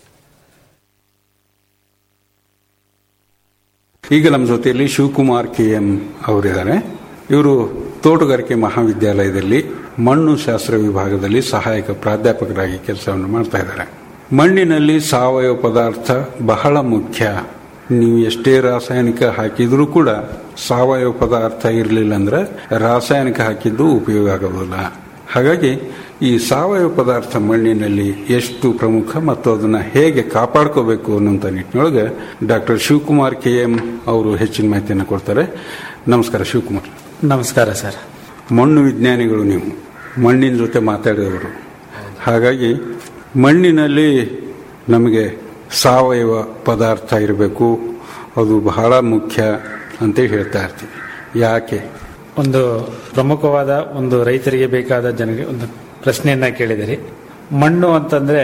ಈಗ ನಮ್ಮ ಜೊತೆಯಲ್ಲಿ ಶಿವಕುಮಾರ್ ಕೆ ಎಂ ಅವರಿದ್ದಾರೆ ಇವರು ತೋಟಗಾರಿಕೆ ಮಹಾವಿದ್ಯಾಲಯದಲ್ಲಿ ಮಣ್ಣು ಶಾಸ್ತ್ರ ವಿಭಾಗದಲ್ಲಿ ಸಹಾಯಕ ಪ್ರಾಧ್ಯಾಪಕರಾಗಿ ಕೆಲಸವನ್ನು ಮಾಡ್ತಾ ಇದ್ದಾರೆ ಮಣ್ಣಿನಲ್ಲಿ ಸಾವಯವ ಪದಾರ್ಥ ಬಹಳ ಮುಖ್ಯ ನೀವು ಎಷ್ಟೇ ರಾಸಾಯನಿಕ ಹಾಕಿದ್ರೂ ಕೂಡ ಸಾವಯವ ಪದಾರ್ಥ ಇರಲಿಲ್ಲ ಅಂದ್ರೆ ರಾಸಾಯನಿಕ ಹಾಕಿದ್ದು ಉಪಯೋಗ ಆಗೋದಿಲ್ಲ ಹಾಗಾಗಿ ಈ ಸಾವಯವ ಪದಾರ್ಥ ಮಣ್ಣಿನಲ್ಲಿ ಎಷ್ಟು ಪ್ರಮುಖ ಮತ್ತು ಅದನ್ನ ಹೇಗೆ ಕಾಪಾಡ್ಕೋಬೇಕು ಅನ್ನುವಂಥ ನಿಟ್ಟಿನೊಳಗೆ ಡಾಕ್ಟರ್ ಶಿವಕುಮಾರ್ ಕೆ ಎಂ ಅವರು ಹೆಚ್ಚಿನ ಮಾಹಿತಿಯನ್ನು ಕೊಡ್ತಾರೆ ನಮಸ್ಕಾರ ಶಿವಕುಮಾರ್ ನಮಸ್ಕಾರ ಸರ್ ಮಣ್ಣು ವಿಜ್ಞಾನಿಗಳು ನೀವು ಮಣ್ಣಿನ ಜೊತೆ ಮಾತಾಡಿದವರು ಹಾಗಾಗಿ ಮಣ್ಣಿನಲ್ಲಿ ನಮಗೆ ಸಾವಯವ ಪದಾರ್ಥ ಇರಬೇಕು ಅದು ಬಹಳ ಮುಖ್ಯ ಅಂತ ಹೇಳ್ತಾ ಇರ್ತೀವಿ ಯಾಕೆ ಒಂದು ಪ್ರಮುಖವಾದ ಒಂದು ರೈತರಿಗೆ ಬೇಕಾದ ಜನಗೆ ಒಂದು ಪ್ರಶ್ನೆಯನ್ನ ಕೇಳಿದಿರಿ ಮಣ್ಣು ಅಂತಂದ್ರೆ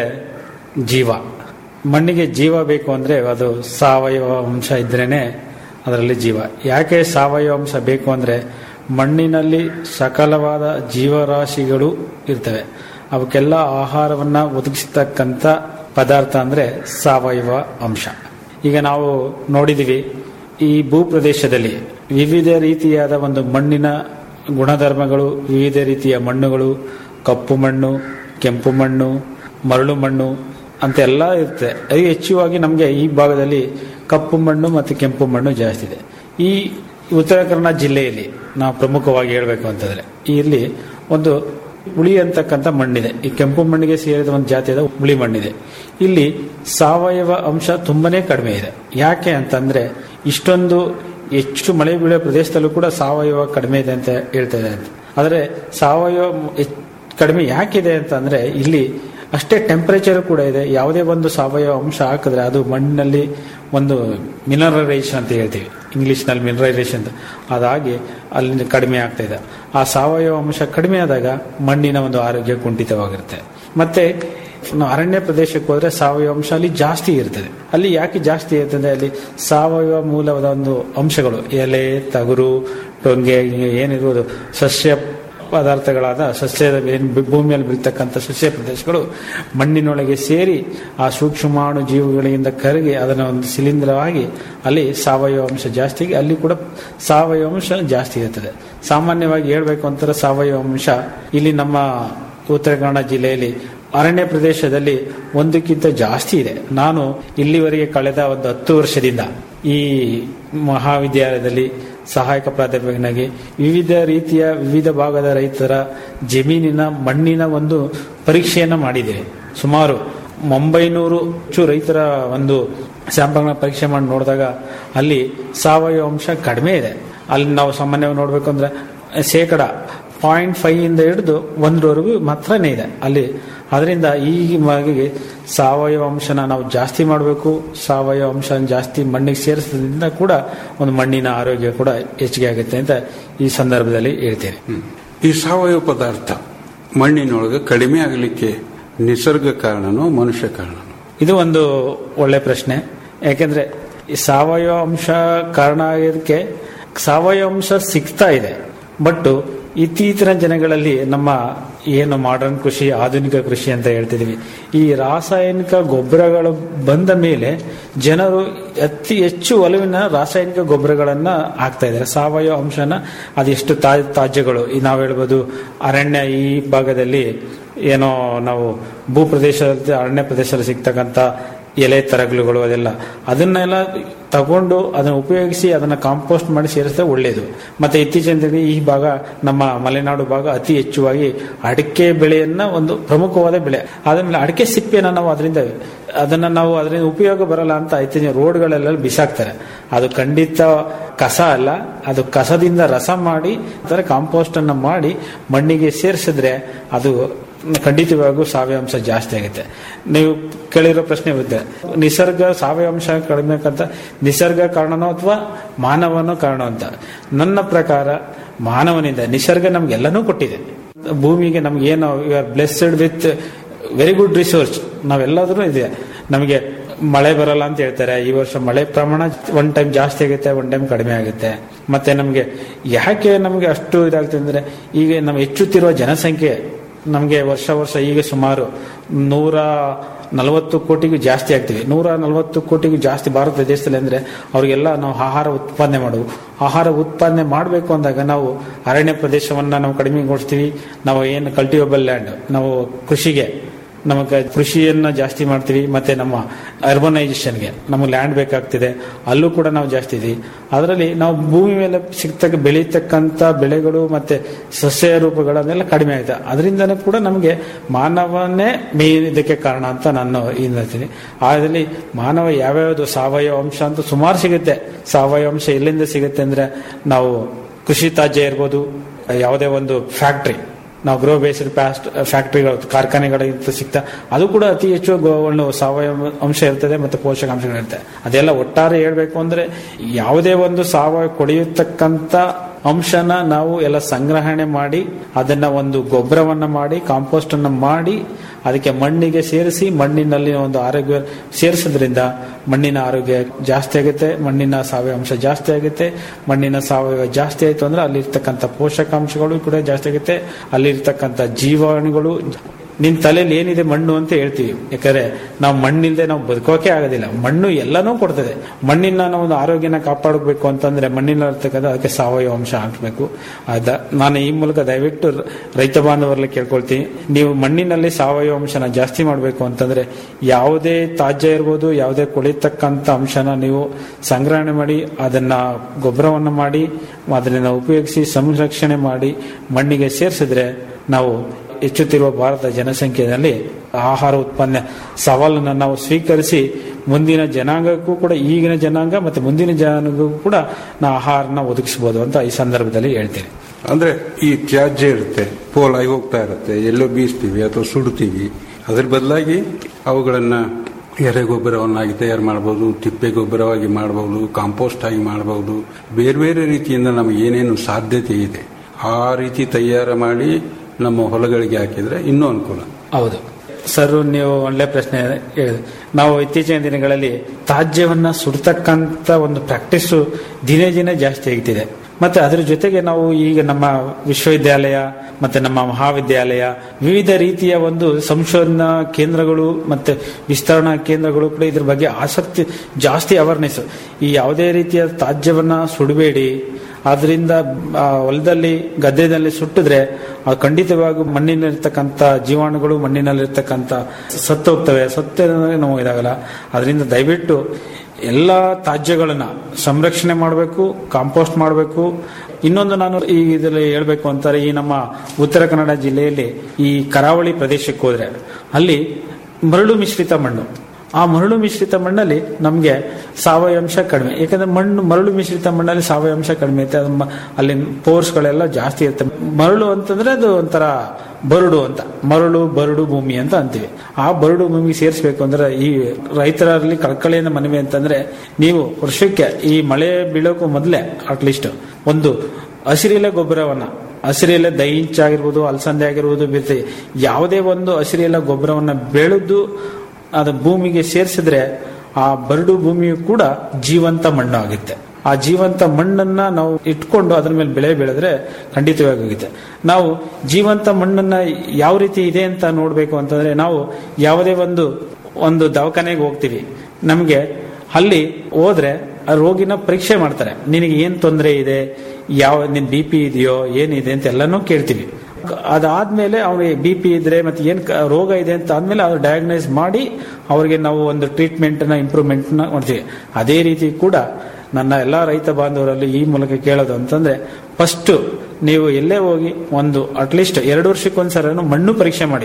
ಜೀವ ಮಣ್ಣಿಗೆ ಜೀವ ಬೇಕು ಅಂದ್ರೆ ಅದು ಸಾವಯವ ಅಂಶ ಇದ್ರೇನೆ ಅದರಲ್ಲಿ ಜೀವ ಯಾಕೆ ಸಾವಯವ ಅಂಶ ಬೇಕು ಅಂದ್ರೆ ಮಣ್ಣಿನಲ್ಲಿ ಸಕಲವಾದ ಜೀವರಾಶಿಗಳು ಇರ್ತವೆ ಅವಕ್ಕೆಲ್ಲ ಆಹಾರವನ್ನ ಒದಗಿಸ್ತಕ್ಕಂಥ ಪದಾರ್ಥ ಅಂದ್ರೆ ಸಾವಯವ ಅಂಶ ಈಗ ನಾವು ನೋಡಿದೀವಿ ಈ ಭೂಪ್ರದೇಶದಲ್ಲಿ ವಿವಿಧ ರೀತಿಯಾದ ಒಂದು ಮಣ್ಣಿನ ಗುಣಧರ್ಮಗಳು ವಿವಿಧ ರೀತಿಯ ಮಣ್ಣುಗಳು ಕಪ್ಪು ಮಣ್ಣು ಕೆಂಪು ಮಣ್ಣು ಮರಳು ಮಣ್ಣು ಅಂತೆಲ್ಲ ಇರುತ್ತೆ ಅದು ಹೆಚ್ಚುವಾಗಿ ನಮಗೆ ಈ ಭಾಗದಲ್ಲಿ ಕಪ್ಪು ಮಣ್ಣು ಮತ್ತು ಕೆಂಪು ಮಣ್ಣು ಜಾಸ್ತಿ ಇದೆ ಈ ಉತ್ತರ ಕನ್ನಡ ಜಿಲ್ಲೆಯಲ್ಲಿ ನಾವು ಪ್ರಮುಖವಾಗಿ ಹೇಳಬೇಕು ಅಂತಂದ್ರೆ ಇಲ್ಲಿ ಒಂದು ಉಳಿ ಅಂತಕ್ಕಂಥ ಮಣ್ಣಿದೆ ಈ ಕೆಂಪು ಮಣ್ಣಿಗೆ ಸೇರಿದ ಒಂದು ಜಾತಿಯಾದ ಉಳಿ ಮಣ್ಣಿದೆ ಇಲ್ಲಿ ಸಾವಯವ ಅಂಶ ತುಂಬಾನೇ ಕಡಿಮೆ ಇದೆ ಯಾಕೆ ಅಂತಂದ್ರೆ ಇಷ್ಟೊಂದು ಹೆಚ್ಚು ಮಳೆ ಬೀಳೋ ಪ್ರದೇಶದಲ್ಲೂ ಕೂಡ ಸಾವಯವ ಕಡಿಮೆ ಇದೆ ಅಂತ ಹೇಳ್ತಾ ಇದೆ ಆದರೆ ಸಾವಯವ ಹೆಚ್- ಕಡಿಮೆ ಯಾಕಿದೆ ಅಂತಂದ್ರೆ ಇಲ್ಲಿ ಅಷ್ಟೇ ಟೆಂಪರೇಚರ್ ಕೂಡ ಇದೆ ಯಾವುದೇ ಒಂದು ಸಾವಯವ ಅಂಶ ಹಾಕಿದ್ರೆ ಅದು ಮಣ್ಣಿನಲ್ಲಿ ಒಂದು ಮಿನರಲೈಸೇಷನ್ ಅಂತ ಹೇಳ್ತೀವಿ ಇಂಗ್ಲಿಷ್ನಲ್ಲಿ ಮಿನರಲೈಸೇಷನ್ ಅಂತ ಅದಾಗಿ ಅಲ್ಲಿ ಕಡಿಮೆ ಆಗ್ತಾ ಇದೆ ಆ ಸಾವಯವ ಅಂಶ ಕಡಿಮೆ ಆದಾಗ ಮಣ್ಣಿನ ಒಂದು ಆರೋಗ್ಯ ಕುಂಠಿತವಾಗಿರುತ್ತೆ ಮತ್ತೆ ನಾವು ಅರಣ್ಯ ಪ್ರದೇಶಕ್ಕೆ ಹೋದ್ರೆ ಸಾವಯವ ಅಂಶ ಅಲ್ಲಿ ಜಾಸ್ತಿ ಇರ್ತದೆ ಅಲ್ಲಿ ಯಾಕೆ ಜಾಸ್ತಿ ಇರ್ತದೆ ಅಲ್ಲಿ ಸಾವಯವ ಮೂಲದ ಒಂದು ಅಂಶಗಳು ಎಲೆ ತಗುರು ಟೊಂಗೆ ಏನಿರುವುದು ಸಸ್ಯ ಪದಾರ್ಥಗಳಾದ ಸಸ್ಯದ ಏನ್ ಬಿ- ಭೂಮಿಯಲ್ಲಿ ಬೀಳ್ತಕ್ಕಂಥ ಸಸ್ಯ ಪ್ರದೇಶಗಳು ಮಣ್ಣಿನೊಳಗೆ ಸೇರಿ ಆ ಸೂಕ್ಷ್ಮಾಣು ಜೀವಿಗಳಿಂದ ಕರಗಿ ಅದನ್ನ ಒಂದು ಶಿಲೀಂಧ್ರವಾಗಿ ಅಲ್ಲಿ ಸಾವಯವ ಅಂಶ ಜಾಸ್ತಿ ಅಲ್ಲಿ ಕೂಡ ಸಾವಯವ ಅಂಶ ಜಾಸ್ತಿ ಇರ್ತದೆ ಸಾಮಾನ್ಯವಾಗಿ ಹೇಳ್ಬೇಕು ಅಂತಾರೆ ಸಾವಯವ ಅಂಶ ಇಲ್ಲಿ ನಮ್ಮ ಉತ್ತರ ಕನ್ನಡ ಜಿಲ್ಲೆಯಲ್ಲಿ ಅರಣ್ಯ ಪ್ರದೇಶದಲ್ಲಿ ಒಂದಕ್ಕಿಂತ ಜಾಸ್ತಿ ಇದೆ ನಾನು ಇಲ್ಲಿವರೆಗೆ ಕಳೆದ ಒಂದು ಹತ್ತು ವರ್ಷದಿಂದ ಈ ಮಹಾವಿದ್ಯಾಲಯದಲ್ಲಿ ಸಹಾಯಕ ಪ್ರಾಧ್ಯಾಪಕನಾಗಿ ವಿವಿಧ ರೀತಿಯ ವಿವಿಧ ಭಾಗದ ರೈತರ ಜಮೀನಿನ ಮಣ್ಣಿನ ಒಂದು ಪರೀಕ್ಷೆಯನ್ನ ಮಾಡಿದ್ದೇನೆ ಸುಮಾರು ಒಂಬೈನೂರು ಹೆಚ್ಚು ರೈತರ ಒಂದು ಸ್ಯಾಂಪಲ್ನ ಪರೀಕ್ಷೆ ಮಾಡಿ ನೋಡಿದಾಗ ಅಲ್ಲಿ ಸಾವಯವ ಅಂಶ ಕಡಿಮೆ ಇದೆ ಅಲ್ಲಿ ನಾವು ಸಾಮಾನ್ಯವಾಗಿ ನೋಡ್ಬೇಕು ಅಂದ್ರೆ ಶೇಕಡ ಪಾಯಿಂಟ್ ಫೈವ್ ಇಂದ ಹಿಡಿದು ಒಂದರವರೆಗೂ ಮಾತ್ರನೇ ಇದೆ ಅಲ್ಲಿ ಅದರಿಂದ ಈ ಮಗಿಗೆ ಸಾವಯವ ಅಂಶನ ನಾವು ಜಾಸ್ತಿ ಮಾಡಬೇಕು ಸಾವಯವ ಅಂಶ ಜಾಸ್ತಿ ಮಣ್ಣಿಗೆ ಸೇರಿಸೋದ್ರಿಂದ ಕೂಡ ಒಂದು ಮಣ್ಣಿನ ಆರೋಗ್ಯ ಕೂಡ ಹೆಚ್ಚಿಗೆ ಆಗುತ್ತೆ ಅಂತ ಈ ಸಂದರ್ಭದಲ್ಲಿ ಹೇಳ್ತೇನೆ ಈ ಸಾವಯವ ಪದಾರ್ಥ ಮಣ್ಣಿನೊಳಗೆ ಕಡಿಮೆ ಆಗಲಿಕ್ಕೆ ನಿಸರ್ಗ ಕಾರಣನೋ ಮನುಷ್ಯ ಕಾರಣನೋ ಇದು ಒಂದು ಒಳ್ಳೆ ಪ್ರಶ್ನೆ ಯಾಕೆಂದ್ರೆ ಈ ಸಾವಯವ ಅಂಶ ಕಾರಣ ಆಗಿದ್ದಕ್ಕೆ ಸಾವಯವ ಅಂಶ ಸಿಗ್ತಾ ಇದೆ ಬಟ್ ಇತ್ತೀಚಿನ ಜನಗಳಲ್ಲಿ ನಮ್ಮ ಏನು ಮಾಡರ್ನ್ ಕೃಷಿ ಆಧುನಿಕ ಕೃಷಿ ಅಂತ ಹೇಳ್ತಿದೀವಿ ಈ ರಾಸಾಯನಿಕ ಗೊಬ್ಬರಗಳು ಬಂದ ಮೇಲೆ ಜನರು ಅತಿ ಹೆಚ್ಚು ಒಲವಿನ ರಾಸಾಯನಿಕ ಗೊಬ್ಬರಗಳನ್ನ ಹಾಕ್ತಾ ಇದ್ದಾರೆ ಸಾವಯವ ಅಂಶನ ಅದೆಷ್ಟು ತಾ ತಾಜ್ಯಗಳು ಈ ನಾವು ಹೇಳ್ಬೋದು ಅರಣ್ಯ ಈ ಭಾಗದಲ್ಲಿ ಏನೋ ನಾವು ಭೂಪ್ರದೇಶದಲ್ಲಿ ಅರಣ್ಯ ಪ್ರದೇಶದಲ್ಲಿ ಸಿಗ್ತಕ್ಕಂಥ ಎಲೆ ತರಗಲುಗಳು ಅದೆಲ್ಲ ಅದನ್ನೆಲ್ಲ ತಗೊಂಡು ಅದನ್ನ ಉಪಯೋಗಿಸಿ ಅದನ್ನ ಕಾಂಪೋಸ್ಟ್ ಮಾಡಿ ಸೇರಿಸಿದ್ರೆ ಒಳ್ಳೆಯದು ಮತ್ತೆ ಇತ್ತೀಚಿನ ದಿನ ಈ ಭಾಗ ನಮ್ಮ ಮಲೆನಾಡು ಭಾಗ ಅತಿ ಹೆಚ್ಚುವಾಗಿ ಅಡಿಕೆ ಬೆಳೆಯನ್ನ ಒಂದು ಪ್ರಮುಖವಾದ ಬೆಳೆ ಆದ್ಮೇಲೆ ಅಡಿಕೆ ಸಿಪ್ಪೆನ ನಾವು ಅದರಿಂದ ಅದನ್ನ ನಾವು ಅದರಿಂದ ಉಪಯೋಗ ಬರಲ್ಲ ಅಂತ ಇತ್ತೀಚಿನ ರೋಡ್ಗಳೆಲ್ಲ ಬಿಸಾಕ್ತಾರೆ ಅದು ಖಂಡಿತ ಕಸ ಅಲ್ಲ ಅದು ಕಸದಿಂದ ರಸ ಮಾಡಿ ಕಾಂಪೋಸ್ಟ್ ಅನ್ನ ಮಾಡಿ ಮಣ್ಣಿಗೆ ಸೇರಿಸಿದ್ರೆ ಅದು ಖಂಡಿತವಾಗೂ ಸಾವಯವಾಂಶ ಜಾಸ್ತಿ ಆಗುತ್ತೆ ನೀವು ಕೇಳಿರೋ ಪ್ರಶ್ನೆ ಇರುತ್ತೆ ನಿಸರ್ಗ ಸಾವಯವಾಂಶ ಕಡಿಮೆ ಅಂತ ನಿಸರ್ಗ ಕಾರಣನೋ ಅಥವಾ ಮಾನವನೋ ಕಾರಣ ಅಂತ ನನ್ನ ಪ್ರಕಾರ ಮಾನವನಿಂದ ನಿಸರ್ಗ ನಮ್ಗೆಲ್ಲನೂ ಕೊಟ್ಟಿದೆ ಭೂಮಿಗೆ ನಮ್ಗೆ ಏನು you are blessed with very good resource ನಾವೆಲ್ಲದರೂ ಇದೆ ನಮಗೆ ಮಳೆ ಬರಲ್ಲ ಅಂತ ಹೇಳ್ತಾರೆ ಈ ವರ್ಷ ಮಳೆ ಪ್ರಮಾಣ ಒನ್ ಟೈಮ್ ಜಾಸ್ತಿ ಆಗುತ್ತೆ ಒನ್ ಟೈಮ್ ಕಡಿಮೆ ಆಗುತ್ತೆ ಮತ್ತೆ ನಮಗೆ ಯಾಕೆ ನಮಗೆ ಅಷ್ಟು ಇದಾಗ್ತದೆ ಅಂದ್ರೆ ಈಗ ನಮ್ಮ ಹೆಚ್ಚುತ್ತಿರುವ ಜನಸಂಖ್ಯೆ ನಮಗೆ ವರ್ಷ ವರ್ಷ ಈಗ ಸುಮಾರು ನೂರ ನಲವತ್ತು ಕೋಟಿಗೂ ಜಾಸ್ತಿ ಆಗ್ತೀವಿ ನೂರ ನಲವತ್ತು ಕೋಟಿಗೂ ಜಾಸ್ತಿ ಭಾರತ ದೇಶದಲ್ಲಿ ಅಂದ್ರೆ ಅವ್ರಿಗೆಲ್ಲ ನಾವು ಆಹಾರ ಉತ್ಪಾದನೆ ಮಾಡುವು ಆಹಾರ ಉತ್ಪಾದನೆ ಮಾಡಬೇಕು ಅಂದಾಗ ನಾವು ಅರಣ್ಯ ಪ್ರದೇಶವನ್ನ ನಾವು ಕಡಿಮೆಗೊಳಿಸ್ತೀವಿ ನಾವು ಏನು ಕಲ್ಟಿವೇಬಲ್ ಲ್ಯಾಂಡ್ ನಾವು ಕೃಷಿಗೆ ನಮಗೆ ಕೃಷಿಯನ್ನ ಜಾಸ್ತಿ ಮಾಡ್ತೀವಿ ಮತ್ತೆ ನಮ್ಮ ಅರ್ಬನೈಸೇಷನ್ಗೆ ನಮಗೆ ಲ್ಯಾಂಡ್ ಬೇಕಾಗ್ತಿದೆ ಅಲ್ಲೂ ಕೂಡ ನಾವು ಜಾಸ್ತಿ ಇದೀವಿ ಅದರಲ್ಲಿ ನಾವು ಭೂಮಿ ಮೇಲೆ ಸಿಗ್ತಕ್ಕ ಬೆಳೀತಕ್ಕಂಥ ಬೆಳೆಗಳು ಮತ್ತೆ ಸಸ್ಯ ರೂಪಗಳನ್ನೆಲ್ಲ ಕಡಿಮೆ ಆಯ್ತು ಅದರಿಂದನೇ ಕೂಡ ನಮಗೆ ಮಾನವನೇ ಮೇನ್ ಇದಕ್ಕೆ ಕಾರಣ ಅಂತ ನಾನು ಇದು ಹೇಳ್ತೀನಿ ಅದರಲ್ಲಿ ಮಾನವ ಯಾವ್ಯಾವುದು ಸಾವಯವ ಅಂಶ ಅಂತ ಸುಮಾರು ಸಿಗುತ್ತೆ ಸಾವಯವ ಅಂಶ ಎಲ್ಲಿಂದ ಸಿಗುತ್ತೆ ಅಂದ್ರೆ ನಾವು ಕೃಷಿ ತ್ಯಾಜ್ಯ ಇರ್ಬೋದು ಯಾವುದೇ ಒಂದು ಫ್ಯಾಕ್ಟ್ರಿ ನಾವು ಗ್ರೋ ಬೇಸ್ಡ್ ಪ್ಯಾಸ್ಟ್ ಫ್ಯಾಕ್ಟ್ರಿಗಳು ಕಾರ್ಖಾನೆಗಳಿಂದ ಸಿಗ್ತಾ ಅದು ಕೂಡ ಅತಿ ಹೆಚ್ಚು ಗೋವನ್ನು ಸಾವಯವ ಅಂಶ ಇರ್ತದೆ ಮತ್ತು ಪೋಷಕಾಂಶಗಳಿರುತ್ತೆ ಅದೆಲ್ಲ ಒಟ್ಟಾರೆ ಹೇಳ್ಬೇಕು ಅಂದ್ರೆ ಯಾವುದೇ ಒಂದು ಸಾವಯವ ಕೊಡೆಯತಕ್ಕಂತ ಅಂಶನ ನಾವು ಎಲ್ಲ ಸಂಗ್ರಹಣೆ ಮಾಡಿ ಅದನ್ನ ಒಂದು ಗೊಬ್ಬರವನ್ನ ಮಾಡಿ ಕಾಂಪೋಸ್ಟ್ ಅನ್ನ ಮಾಡಿ ಅದಕ್ಕೆ ಮಣ್ಣಿಗೆ ಸೇರಿಸಿ ಮಣ್ಣಿನಲ್ಲಿ ಒಂದು ಆರೋಗ್ಯ ಸೇರಿಸೋದ್ರಿಂದ ಮಣ್ಣಿನ ಆರೋಗ್ಯ ಜಾಸ್ತಿ ಆಗುತ್ತೆ ಮಣ್ಣಿನ ಸಾವಯವ ಅಂಶ ಜಾಸ್ತಿ ಆಗುತ್ತೆ ಮಣ್ಣಿನ ಸಾವಯವ ಜಾಸ್ತಿ ಆಯ್ತು ಅಂದ್ರೆ ಅಲ್ಲಿರ್ತಕ್ಕಂಥ ಪೋಷಕಾಂಶಗಳು ಕೂಡ ಜಾಸ್ತಿ ಆಗುತ್ತೆ ಅಲ್ಲಿರ್ತಕ್ಕಂಥ ಜೀವಾಣುಗಳು ನಿನ್ ತಲೆಯಲ್ಲಿ ಏನಿದೆ ಮಣ್ಣು ಅಂತ ಹೇಳ್ತೀವಿ ಯಾಕಂದ್ರೆ ನಾವು ಮಣ್ಣಿಲ್ದೆ ನಾವು ಬದುಕೋಕೆ ಆಗೋದಿಲ್ಲ ಮಣ್ಣು ಎಲ್ಲನೂ ಕೊಡ್ತದೆ ಮಣ್ಣಿನ ನಾವು ಒಂದು ಆರೋಗ್ಯನ ಕಾಪಾಡಬೇಕು ಅಂತಂದ್ರೆ ಮಣ್ಣಿನ ಇರ್ತಕ್ಕಂಥ ಅದಕ್ಕೆ ಸಾವಯವ ಅಂಶ ಹಾಕಬೇಕು ಅದ ನಾನು ಈ ಮೂಲಕ ದಯವಿಟ್ಟು ರೈತ ಬಾಂಧವರಲ್ಲಿ ಕೇಳ್ಕೊಳ್ತೀನಿ ನೀವು ಮಣ್ಣಿನಲ್ಲಿ ಸಾವಯವ ಅಂಶನ ಜಾಸ್ತಿ ಮಾಡಬೇಕು ಅಂತಂದ್ರೆ ಯಾವುದೇ ತಾಜ್ಯ ಇರ್ಬೋದು ಯಾವುದೇ ಕೊಳಿತಕ್ಕಂಥ ಅಂಶನ ನೀವು ಸಂಗ್ರಹಣೆ ಮಾಡಿ ಅದನ್ನ ಗೊಬ್ಬರವನ್ನು ಮಾಡಿ ಅದನ್ನ ಉಪಯೋಗಿಸಿ ಸಂರಕ್ಷಣೆ ಮಾಡಿ ಮಣ್ಣಿಗೆ ಸೇರಿಸಿದ್ರೆ ನಾವು ಹೆಚ್ಚುತ್ತಿರುವ ಭಾರತ ಜನಸಂಖ್ಯೆಯಲ್ಲಿ ಆಹಾರ ಉತ್ಪನ್ನ ಸವಾಲನ್ನು ನಾವು ಸ್ವೀಕರಿಸಿ ಮುಂದಿನ ಜನಾಂಗಕ್ಕೂ ಕೂಡ ಈಗಿನ ಜನಾಂಗ ಮತ್ತೆ ಮುಂದಿನ ಜನಾಂಗಕ್ಕೂ ಕೂಡ ನಾವು ಆಹಾರನ ಒದಗಿಸಬಹುದು ಅಂತ ಈ ಸಂದರ್ಭದಲ್ಲಿ ಹೇಳ್ತೀನಿ ಅಂದ್ರೆ ಈ ತ್ಯಾಜ್ಯ ಇರುತ್ತೆ ಪೋಲಾಗಿ ಹೋಗ್ತಾ ಇರುತ್ತೆ ಎಲ್ಲೋ ಬೀಸ್ತೀವಿ ಅಥವಾ ಸುಡ್ತೀವಿ ಅದ್ರ ಬದಲಾಗಿ ಅವುಗಳನ್ನ ಎರೆ ಗೊಬ್ಬರವನ್ನಾಗಿ ತಯಾರು ಮಾಡಬಹುದು ತಿಪ್ಪೆ ಗೊಬ್ಬರವಾಗಿ ಮಾಡಬಹುದು ಕಾಂಪೋಸ್ಟ್ ಆಗಿ ಮಾಡಬಹುದು ಬೇರೆ ಬೇರೆ ರೀತಿಯಿಂದ ನಮಗೆ ಏನೇನು ಸಾಧ್ಯತೆ ಇದೆ ಆ ರೀತಿ ತಯಾರು ಮಾಡಿ ನಮ್ಮ ಹೊಲಗಳಿಗೆ ಹಾಕಿದ್ರೆ ಇನ್ನೂ ಅನುಕೂಲ ಹೌದು ಸರ್ ನೀವು ಒಳ್ಳೆ ಪ್ರಶ್ನೆ ಹೇಳಿದ್ರಿ ನಾವು ಇತ್ತೀಚಿನ ದಿನಗಳಲ್ಲಿ ತಾಜ್ಯವನ್ನ ಸುಡ್ತಕ್ಕಂತ ಒಂದು ಪ್ರಾಕ್ಟೀಸ್ ದಿನೇ ದಿನೇ ಜಾಸ್ತಿ ಆಗ್ತಿದೆ ಮತ್ತೆ ಅದ್ರ ಜೊತೆಗೆ ನಾವು ಈಗ ನಮ್ಮ ವಿಶ್ವವಿದ್ಯಾಲಯ ಮತ್ತೆ ನಮ್ಮ ಮಹಾವಿದ್ಯಾಲಯ ವಿವಿಧ ರೀತಿಯ ಒಂದು ಸಂಶೋಧನಾ ಕೇಂದ್ರಗಳು ಮತ್ತೆ ವಿಸ್ತರಣಾ ಕೇಂದ್ರಗಳು ಕೂಡ ಇದ್ರ ಬಗ್ಗೆ ಆಸಕ್ತಿ ಜಾಸ್ತಿ ಅವೇರ್ನೆಸ್ ಈ ಯಾವುದೇ ರೀತಿಯ ತಾಜ್ಯವನ್ನ ಸುಡಬೇಡಿ ಆದ್ರಿಂದ ಆ, ಹೊಲದಲ್ಲಿ ಗದ್ದೆದಲ್ಲಿ ಸುಟ್ಟಿದ್ರೆ ಅದು ಖಂಡಿತವಾಗಿ ಮಣ್ಣಿನಲ್ಲಿರ್ತಕ್ಕಂಥ ಜೀವಾಣುಗಳು ಮಣ್ಣಿನಲ್ಲಿರ್ತಕ್ಕಂಥ ಸತ್ತು ಹೋಗ್ತವೆ ಸತ್ತ ನಾವು ಇದಾಗಲ್ಲ ಅದರಿಂದ ದಯವಿಟ್ಟು ಎಲ್ಲ ತಾಜ್ಯಗಳನ್ನ ಸಂರಕ್ಷಣೆ ಮಾಡಬೇಕು ಕಾಂಪೋಸ್ಟ್ ಮಾಡಬೇಕು ಇನ್ನೊಂದು ನಾನು ಈ ಇದರಲ್ಲಿ ಹೇಳ್ಬೇಕು ಅಂತಾರೆ ಈ ನಮ್ಮ ಉತ್ತರ ಕನ್ನಡ ಜಿಲ್ಲೆಯಲ್ಲಿ ಈ ಕರಾವಳಿ ಪ್ರದೇಶಕ್ಕೆ ಹೋದ್ರೆ ಅಲ್ಲಿ ಮರಳು ಮಿಶ್ರಿತ ಮಣ್ಣು ಆ ಮರಳು ಮಿಶ್ರಿತ ಮಣ್ಣಲ್ಲಿ ನಮಗೆ ಸಾವಯವಂಶ ಕಡಿಮೆ ಯಾಕಂದ್ರೆ ಮಣ್ಣು ಮರಳು ಮಿಶ್ರಿತ ಮಣ್ಣಲ್ಲಿ ಸಾವಯವಂಶ ಕಡಿಮೆ ಇರುತ್ತೆ ಅದು ಮ- ಅಲ್ಲಿ ಪೋರ್ಸ್ಗಳೆಲ್ಲ ಜಾಸ್ತಿ ಇರುತ್ತೆ ಮರಳು ಅಂತಂದ್ರೆ ಅದು ಒಂಥರ ಬರಡು ಅಂತ ಮರಳು ಬರಡು ಭೂಮಿ ಅಂತ ಅಂತೀವಿ ಆ ಬರಡು ಭೂಮಿಗೆ ಸೇರಿಸಬೇಕು ಅಂದ್ರೆ ಈ ರೈತರಲ್ಲಿ ಕಳಕಳಿಯಿಂದ ಮನವಿ ಅಂತಂದ್ರೆ ನೀವು ವರ್ಷಕ್ಕೆ ಈ ಮಳೆ ಬೀಳೋಕ್ಕೂ ಮೊದಲೇ ಅಟ್ಲೀಸ್ಟ್ ಒಂದು ಹಸಿರೆಲೆ ಗೊಬ್ಬರವನ್ನ ಹಸಿರೆಲೆ ದೈಂಚ್ ಆಗಿರ್ಬೋದು ಅಲಸಂದೆ ಆಗಿರ್ಬೋದು ಬಿರ್ತಿ ಯಾವುದೇ ಒಂದು ಹಸಿರೆಲೆ ಗೊಬ್ಬರವನ್ನ ಬೆಳೆದು ಅದು ಭೂಮಿಗೆ ಸೇರಿಸಿದ್ರೆ ಆ ಬರಡು ಭೂಮಿಯು ಕೂಡ ಜೀವಂತ ಮಣ್ಣು ಆಗುತ್ತೆ ಆ ಜೀವಂತ ಮಣ್ಣನ್ನ ನಾವು ಇಟ್ಕೊಂಡು ಅದ್ರ ಮೇಲೆ ಬೆಳೆ ಬೆಳೆದ್ರೆ ಖಂಡಿತವಾಗಿ ಆಗುತ್ತೆ ನಾವು ಜೀವಂತ ಮಣ್ಣನ್ನ ಯಾವ ರೀತಿ ಇದೆ ಅಂತ ನೋಡ್ಬೇಕು ಅಂತಂದ್ರೆ ನಾವು ಯಾವುದೇ ಒಂದು ಒಂದು ದವಾಖಾನೆಗೆ ಹೋಗ್ತೀವಿ ನಮಗೆ ಅಲ್ಲಿ ಹೋದ್ರೆ ಆ ರೋಗಿನ ಪರೀಕ್ಷೆ ಮಾಡ್ತಾರೆ ನಿನಗೆ ಏನ್ ತೊಂದರೆ ಇದೆ ಯಾವ ನಿನ್ ಬಿ ಪಿ ಇದೆಯೋ ಏನಿದೆ ಅಂತ ಎಲ್ಲಾನು ಕೇಳ್ತೀವಿ ಅದಾದ್ಮೇಲೆ ಅವ್ರಿಗೆ ಬಿ ಪಿ ಇದ್ರೆ ಮತ್ತೆ ಏನ್ ಕ- ರೋಗ ಇದೆ ಅಂತ ಆದ್ಮೇಲೆ ಅವ್ರು ಡಯಾಗ್ನೈಸ್ ಮಾಡಿ ಅವ್ರಿಗೆ ನಾವು ಒಂದು ಟ್ರೀಟ್ಮೆಂಟ್ ನ ಇಂಪ್ರೂವ್ಮೆಂಟ್ ನ ಮಾಡ್ತೀವಿ ಅದೇ ರೀತಿ ಕೂಡ ನನ್ನ ಎಲ್ಲಾ ರೈತ ಬಾಂಧವರಲ್ಲಿ ಈ ಮೂಲಕ ಕೇಳೋದು ಅಂತಂದ್ರೆ ಫಸ್ಟ್ ನೀವು ಎಲ್ಲೇ ಹೋಗಿ ಒಂದು ಅಟ್ಲೀಸ್ಟ್ ಎರಡು ವರ್ಷಕ್ಕೊಂದ್ಸರ ಮಣ್ಣು ಪರೀಕ್ಷೆ ಮಾಡಿ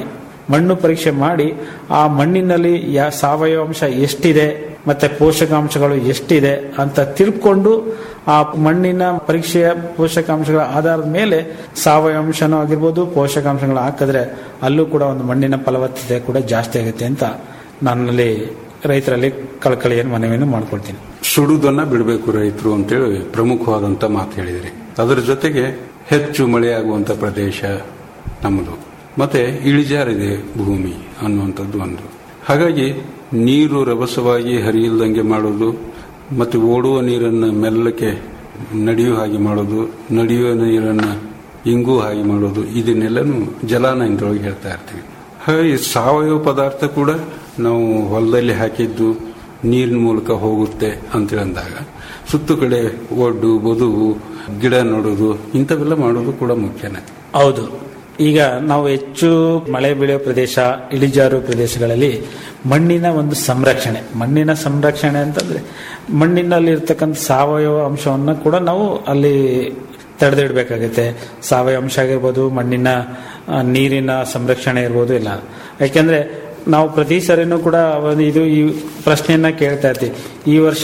ಮಣ್ಣು ಪರೀಕ್ಷೆ ಮಾಡಿ ಆ ಮಣ್ಣಿನಲ್ಲಿ ಯಾ ಸಾವಯವ ಅಂಶ ಎಷ್ಟಿದೆ ಮತ್ತೆ ಪೋಷಕಾಂಶಗಳು ಎಷ್ಟಿದೆ ಅಂತ ತಿಳ್ಕೊಂಡು ಆ ಮಣ್ಣಿನ ಪರೀಕ್ಷೆಯ ಪೋಷಕಾಂಶಗಳ ಆಧಾರದ ಮೇಲೆ ಸಾವಯವ ಅಂಶನೂ ಆಗಿರ್ಬೋದು ಪೋಷಕಾಂಶಗಳು ಹಾಕಿದ್ರೆ ಅಲ್ಲೂ ಕೂಡ ಒಂದು ಮಣ್ಣಿನ ಫಲವತ್ತತೆ ಕೂಡ ಜಾಸ್ತಿ ಆಗುತ್ತೆ ಅಂತ ನನ್ನಲ್ಲಿ ರೈತರಲ್ಲಿ ಕಳಕಳಿಯನ್ನು ಮನವಿಯನ್ನು ಮಾಡ್ಕೊಳ್ತೀನಿ ಸುಡುವುದನ್ನ ಬಿಡಬೇಕು ರೈತರು ಅಂತೇಳಿ ಪ್ರಮುಖವಾದಂತ ಮಾತು ಹೇಳಿದ್ರಿ ಅದರ ಜೊತೆಗೆ ಹೆಚ್ಚು ಮಳೆಯಾಗುವಂತ ಪ್ರದೇಶ ನಮ್ಮದು ಮತ್ತೆ ಇಳಿಜಾರಿದೆ ಭೂಮಿ ಅನ್ನುವಂಥದ್ದು ಒಂದು ಹಾಗಾಗಿ ನೀರು ರಭಸವಾಗಿ ಹರಿಯಿಲ್ದಂಗೆ ಮಾಡೋದು ಮತ್ತೆ ಓಡುವ ನೀರನ್ನು ಮೆಲ್ಲಕ್ಕೆ ನಡೆಯುವ ಹಾಗೆ ಮಾಡೋದು ನಡೆಯುವ ನೀರನ್ನು ಇಂಗು ಹಾಗೆ ಮಾಡೋದು ಇದನ್ನೆಲ್ಲನೂ ಜಲಾನಯನದೊಳಗೆ ಹೇಳ್ತಾ ಇರ್ತೀವಿ ಹಾಗಾಗಿ ಸಾವಯವ ಪದಾರ್ಥ ಕೂಡ ನಾವು ಹೊಲದಲ್ಲಿ ಹಾಕಿದ್ದು ನೀರಿನ ಮೂಲಕ ಹೋಗುತ್ತೆ ಅಂತೇಳಿ ಅಂದಾಗ ಸುತ್ತು ಕಡೆ ಒಡ್ಡು ಬದುವು ಗಿಡ ನೋಡೋದು ಇಂಥವೆಲ್ಲ ಮಾಡೋದು ಕೂಡ ಮುಖ್ಯನೇ ಹೌದು ಈಗ ನಾವು ಹೆಚ್ಚು ಮಳೆ ಬೀಳುವ ಪ್ರದೇಶ ಇಳಿಜಾರು ಪ್ರದೇಶಗಳಲ್ಲಿ ಮಣ್ಣಿನ ಒಂದು ಸಂರಕ್ಷಣೆ ಮಣ್ಣಿನ ಸಂರಕ್ಷಣೆ ಅಂತಂದ್ರೆ ಮಣ್ಣಿನಲ್ಲಿ ಇರ್ತಕ್ಕಂಥ ಸಾವಯವ ಅಂಶವನ್ನು ಕೂಡ ನಾವು ಅಲ್ಲಿ ತಡೆದಿಡಬೇಕಾಗುತ್ತೆ ಸಾವಯವ ಅಂಶ ಆಗಿರ್ಬೋದು ಮಣ್ಣಿನ ಆ, ನೀರಿನ ಸಂರಕ್ಷಣೆ ಇರ್ಬೋದು ಇಲ್ಲ ಯಾಕೆಂದ್ರೆ ನಾವು ಪ್ರತಿ ಸರಿನೂ ಕೂಡ ಒಂದು ಇದು ಈ ಪ್ರಶ್ನೆಯನ್ನ ಕೇಳ್ತಾ ಇರ್ತೀವಿ ಈ ವರ್ಷ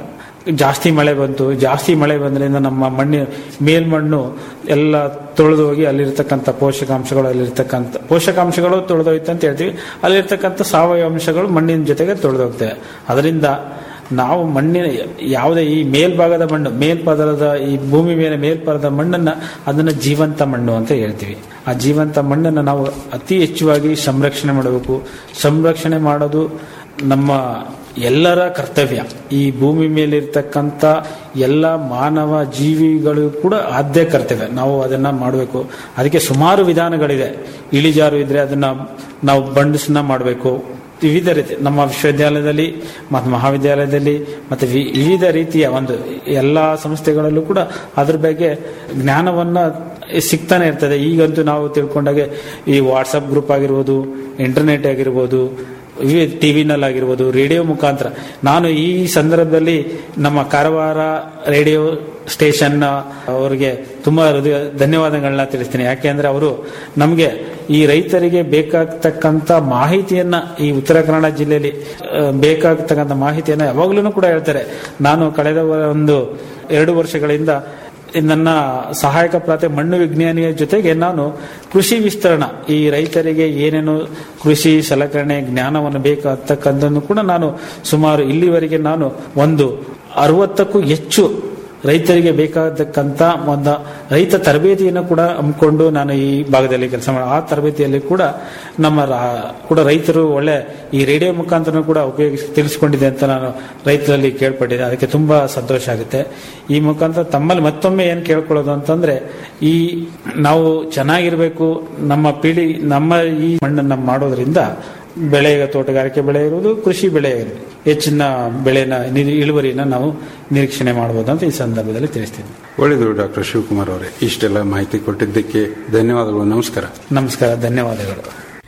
ಜಾಸ್ತಿ ಮಳೆ ಬಂತು ಜಾಸ್ತಿ ಮಳೆ ಬಂದ್ರಿಂದ ನಮ್ಮ ಮಣ್ಣಿ ಮೇಲ್ಮಣ್ಣು ಎಲ್ಲ ತೊಳೆದು ಹೋಗಿ ಅಲ್ಲಿರ್ತಕ್ಕಂಥ ಪೋಷಕಾಂಶಗಳು ಅಲ್ಲಿರ್ತಕ್ಕಂಥ ಪೋಷಕಾಂಶಗಳು ತೊಳೆದೋಯ್ತು ಅಂತ ಹೇಳ್ತೀವಿ ಅಲ್ಲಿರ್ತಕ್ಕಂಥ ಸಾವಯವ ಅಂಶಗಳು ಮಣ್ಣಿನ ಜೊತೆಗೆ ತೊಳೆದೋಗ್ತವೆ ಅದರಿಂದ ನಾವು ಮಣ್ಣಿನ ಯಾವುದೇ ಈ ಮೇಲ್ಭಾಗದ ಮಣ್ಣು ಮೇಲ್ಪದರದ ಈ ಭೂಮಿ ಮೇಲೆ ಮೇಲ್ಪದರದ ಮಣ್ಣನ್ನ ಅದನ್ನ ಜೀವಂತ ಮಣ್ಣು ಅಂತ ಹೇಳ್ತೀವಿ ಆ ಜೀವಂತ ಮಣ್ಣನ್ನು ನಾವು ಅತಿ ಹೆಚ್ಚುವಾಗಿ ಸಂರಕ್ಷಣೆ ಮಾಡಬೇಕು ಸಂರಕ್ಷಣೆ ಮಾಡೋದು ನಮ್ಮ ಎಲ್ಲರ ಕರ್ತವ್ಯ ಈ ಭೂಮಿ ಮೇಲಿರ್ತಕ್ಕಂಥ ಎಲ್ಲ ಮಾನವ ಜೀವಿಗಳು ಕೂಡ ಆದ್ಯ ಕರ್ತವ್ಯ ನಾವು ಅದನ್ನ ಮಾಡಬೇಕು ಅದಕ್ಕೆ ಸುಮಾರು ವಿಧಾನಗಳಿದೆ ಇಳಿಜಾರು ಇದ್ರೆ ಅದನ್ನ ನಾವು ಬಂಡಸನ್ನ ಮಾಡಬೇಕು ವಿವಿಧ ರೀತಿ ನಮ್ಮ ವಿಶ್ವವಿದ್ಯಾಲಯದಲ್ಲಿ ಮತ್ತು ಮಹಾವಿದ್ಯಾಲಯದಲ್ಲಿ ಮತ್ತೆ ವಿ- ವಿವಿಧ ರೀತಿಯ ಒಂದು ಎಲ್ಲಾ ಸಂಸ್ಥೆಗಳಲ್ಲೂ ಕೂಡ ಅದ್ರ ಬಗ್ಗೆ ಜ್ಞಾನವನ್ನ ಸಿಗ್ತಾನೆ ಇರ್ತದೆ ಈಗಂತೂ ನಾವು ತಿಳ್ಕೊಂಡಾಗೆ ಈ ವಾಟ್ಸಪ್ ಗ್ರೂಪ್ ಆಗಿರ್ಬೋದು ಇಂಟರ್ನೆಟ್ ಆಗಿರ್ಬೋದು ಟಿವಿನಲ್ಲಿ ಆಗಿರ್ಬೋದು ರೇಡಿಯೋ ಮುಖಾಂತರ ನಾನು ಈ ಸಂದರ್ಭದಲ್ಲಿ ನಮ್ಮ ಕಾರವಾರ ರೇಡಿಯೋ ಸ್ಟೇಷನ್ ಅವರಿಗೆ ತುಂಬಾ ಹೃದಯ ಧನ್ಯವಾದಗಳನ್ನ ತಿಳಿಸ್ತೀನಿ ಯಾಕೆಂದ್ರೆ ಅವರು ನಮಗೆ ಈ ರೈತರಿಗೆ ಬೇಕಾಗ್ತಕ್ಕಂಥ ಮಾಹಿತಿಯನ್ನ ಈ ಉತ್ತರ ಕನ್ನಡ ಜಿಲ್ಲೆಯಲ್ಲಿ ಆ, ಬೇಕಾಗ್ತಕ್ಕಂಥ ಮಾಹಿತಿಯನ್ನ ಯಾವಾಗ್ಲೂ ಕೂಡ ಹೇಳ್ತಾರೆ ನಾನು ಕಳೆದ ಒಂದು ಎರಡು ವರ್ಷಗಳಿಂದ ನನ್ನ ಸಹಾಯಕ ಪ್ರಾತೆ ಮಣ್ಣು ವಿಜ್ಞಾನಿಯ ಜೊತೆಗೆ ನಾನು ಕೃಷಿ ವಿಸ್ತರಣ ಈ ರೈತರಿಗೆ ಏನೇನು ಕೃಷಿ ಸಲಕರಣೆ ಜ್ಞಾನವನ್ನು ಬೇಕಾಗ್ತಕ್ಕಂಥನ್ನು ಕೂಡ ನಾನು ಸುಮಾರು ಇಲ್ಲಿವರೆಗೆ ನಾನು ಒಂದು ಅರವತ್ತಕ್ಕೂ ಹೆಚ್ಚು ರೈತರಿಗೆ ಬೇಕಾಗತಕ್ಕಂತ ಒಂದು ರೈತ ತರಬೇತಿಯನ್ನು ಕೂಡ ಹಮ್ಮಿಕೊಂಡು ನಾನು ಈ ಭಾಗದಲ್ಲಿ ಕೆಲಸ ಮಾಡಿ ಆ ತರಬೇತಿಯಲ್ಲಿ ಕೂಡ ನಮ್ಮ ರಾ- ಕೂಡ ರೈತರು ಒಳ್ಳೆ ಈ ರೇಡಿಯೋ ಮುಖಾಂತರ ಕೂಡ ಉಪಯೋಗಿಸಿ ತಿಳಿಸ್ಕೊಂಡಿದೆ ಅಂತ ನಾನು ರೈತರಲ್ಲಿ ಕೇಳ್ಪಟ್ಟಿದ್ದೆ ಅದಕ್ಕೆ ತುಂಬಾ ಸಂತೋಷ ಆಗುತ್ತೆ ಈ ಮುಖಾಂತರ ತಮ್ಮಲ್ಲಿ ಮತ್ತೊಮ್ಮೆ ಏನ್ ಕೇಳ್ಕೊಳ್ಳೋದು ಅಂತಂದ್ರೆ ಈ ನಾವು ಚೆನ್ನಾಗಿರ್ಬೇಕು ನಮ್ಮ ಪೀಳಿ ನಮ್ಮ ಈ ಮಣ್ಣನ್ನ ಮಾಡೋದ್ರಿಂದ ಬೆಳೆ ತೋಟಗಾರಿಕೆ ಬೆಳೆ ಇರುವುದು ಕೃಷಿ ಬೆಳೆ ಇರುವುದು ಹೆಚ್ಚಿನ ಬೆಳೆನ ನಿರಿ- ಇಳುವರಿನ ನಾವು ನಿರೀಕ್ಷಣೆ ಮಾಡಬಹುದು ಅಂತ ಈ ಸಂದರ್ಭದಲ್ಲಿ ತಿಳಿಸ್ತೀನಿ ಒಳ್ಳೆಯದು ಡಾಕ್ಟರ್ ಶಿವಕುಮಾರ್ ಅವರೇ ಇಷ್ಟೆಲ್ಲ ಮಾಹಿತಿ ಕೊಟ್ಟಿದ್ದಕ್ಕೆ ಧನ್ಯವಾದಗಳು ನಮಸ್ಕಾರ ನಮಸ್ಕಾರ ಧನ್ಯವಾದಗಳು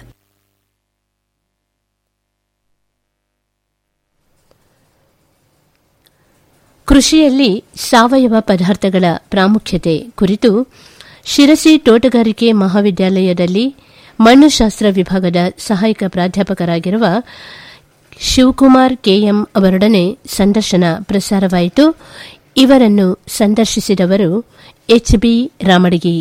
ಕೃಷಿಯಲ್ಲಿ ಸಾವಯವ ಪದಾರ್ಥಗಳ ಪ್ರಾಮುಖ್ಯತೆ ಕುರಿತು ಶಿರಸಿ ತೋಟಗಾರಿಕೆ ಮಹಾವಿದ್ಯಾಲಯದಲ್ಲಿ ಮಣ್ಣುಶಾಸ್ತ್ರ ವಿಭಾಗದ ಸಹಾಯಕ ಪ್ರಾಧ್ಯಾಪಕರಾಗಿರುವ ಶಿವಕುಮಾರ್ ಕೆಎಂ ಅವರೊಡನೆ ಸಂದರ್ಶನ ಪ್ರಸಾರವಾಯಿತು ಇವರನ್ನು ಸಂದರ್ಶಿಸಿದವರು ಎಚ್ಬಿ ರಾಮಡಿಗಿ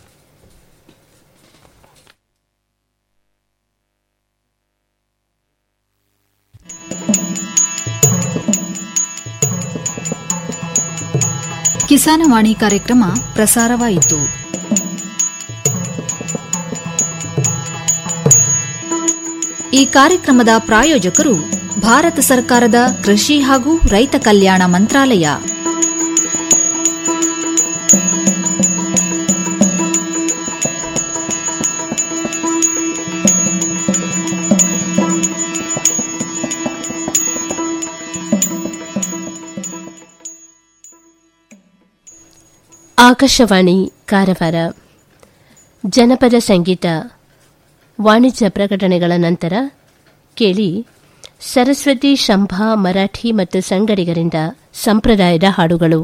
ಕಿಸಾನವಾಣಿ ಕಾರ್ಯಕ್ರಮ ಪ್ರಸಾರವಾಯಿತು ಈ ಕಾರ್ಯಕ್ರಮದ ಪ್ರಾಯೋಜಕರು ಭಾರತ ಸರ್ಕಾರದ ಕೃಷಿ ಹಾಗೂ ರೈತ ಕಲ್ಯಾಣ ಮಂತ್ರಾಲಯ ಆಕಾಶವಾಣಿ ಕಾರವಾರ ಜನಪದ ಸಂಗೀತ ವಾಣಿಜ್ಯ ಪ್ರಕಟಣೆಗಳ ನಂತರ ಕೇಳಿ ಸರಸ್ವತಿ ಶಂಭಾ ಮರಾಠಿ ಮತ್ತು ಸಂಗಡಿಗರಿಂದ ಸಂಪ್ರದಾಯದ ಹಾಡುಗಳು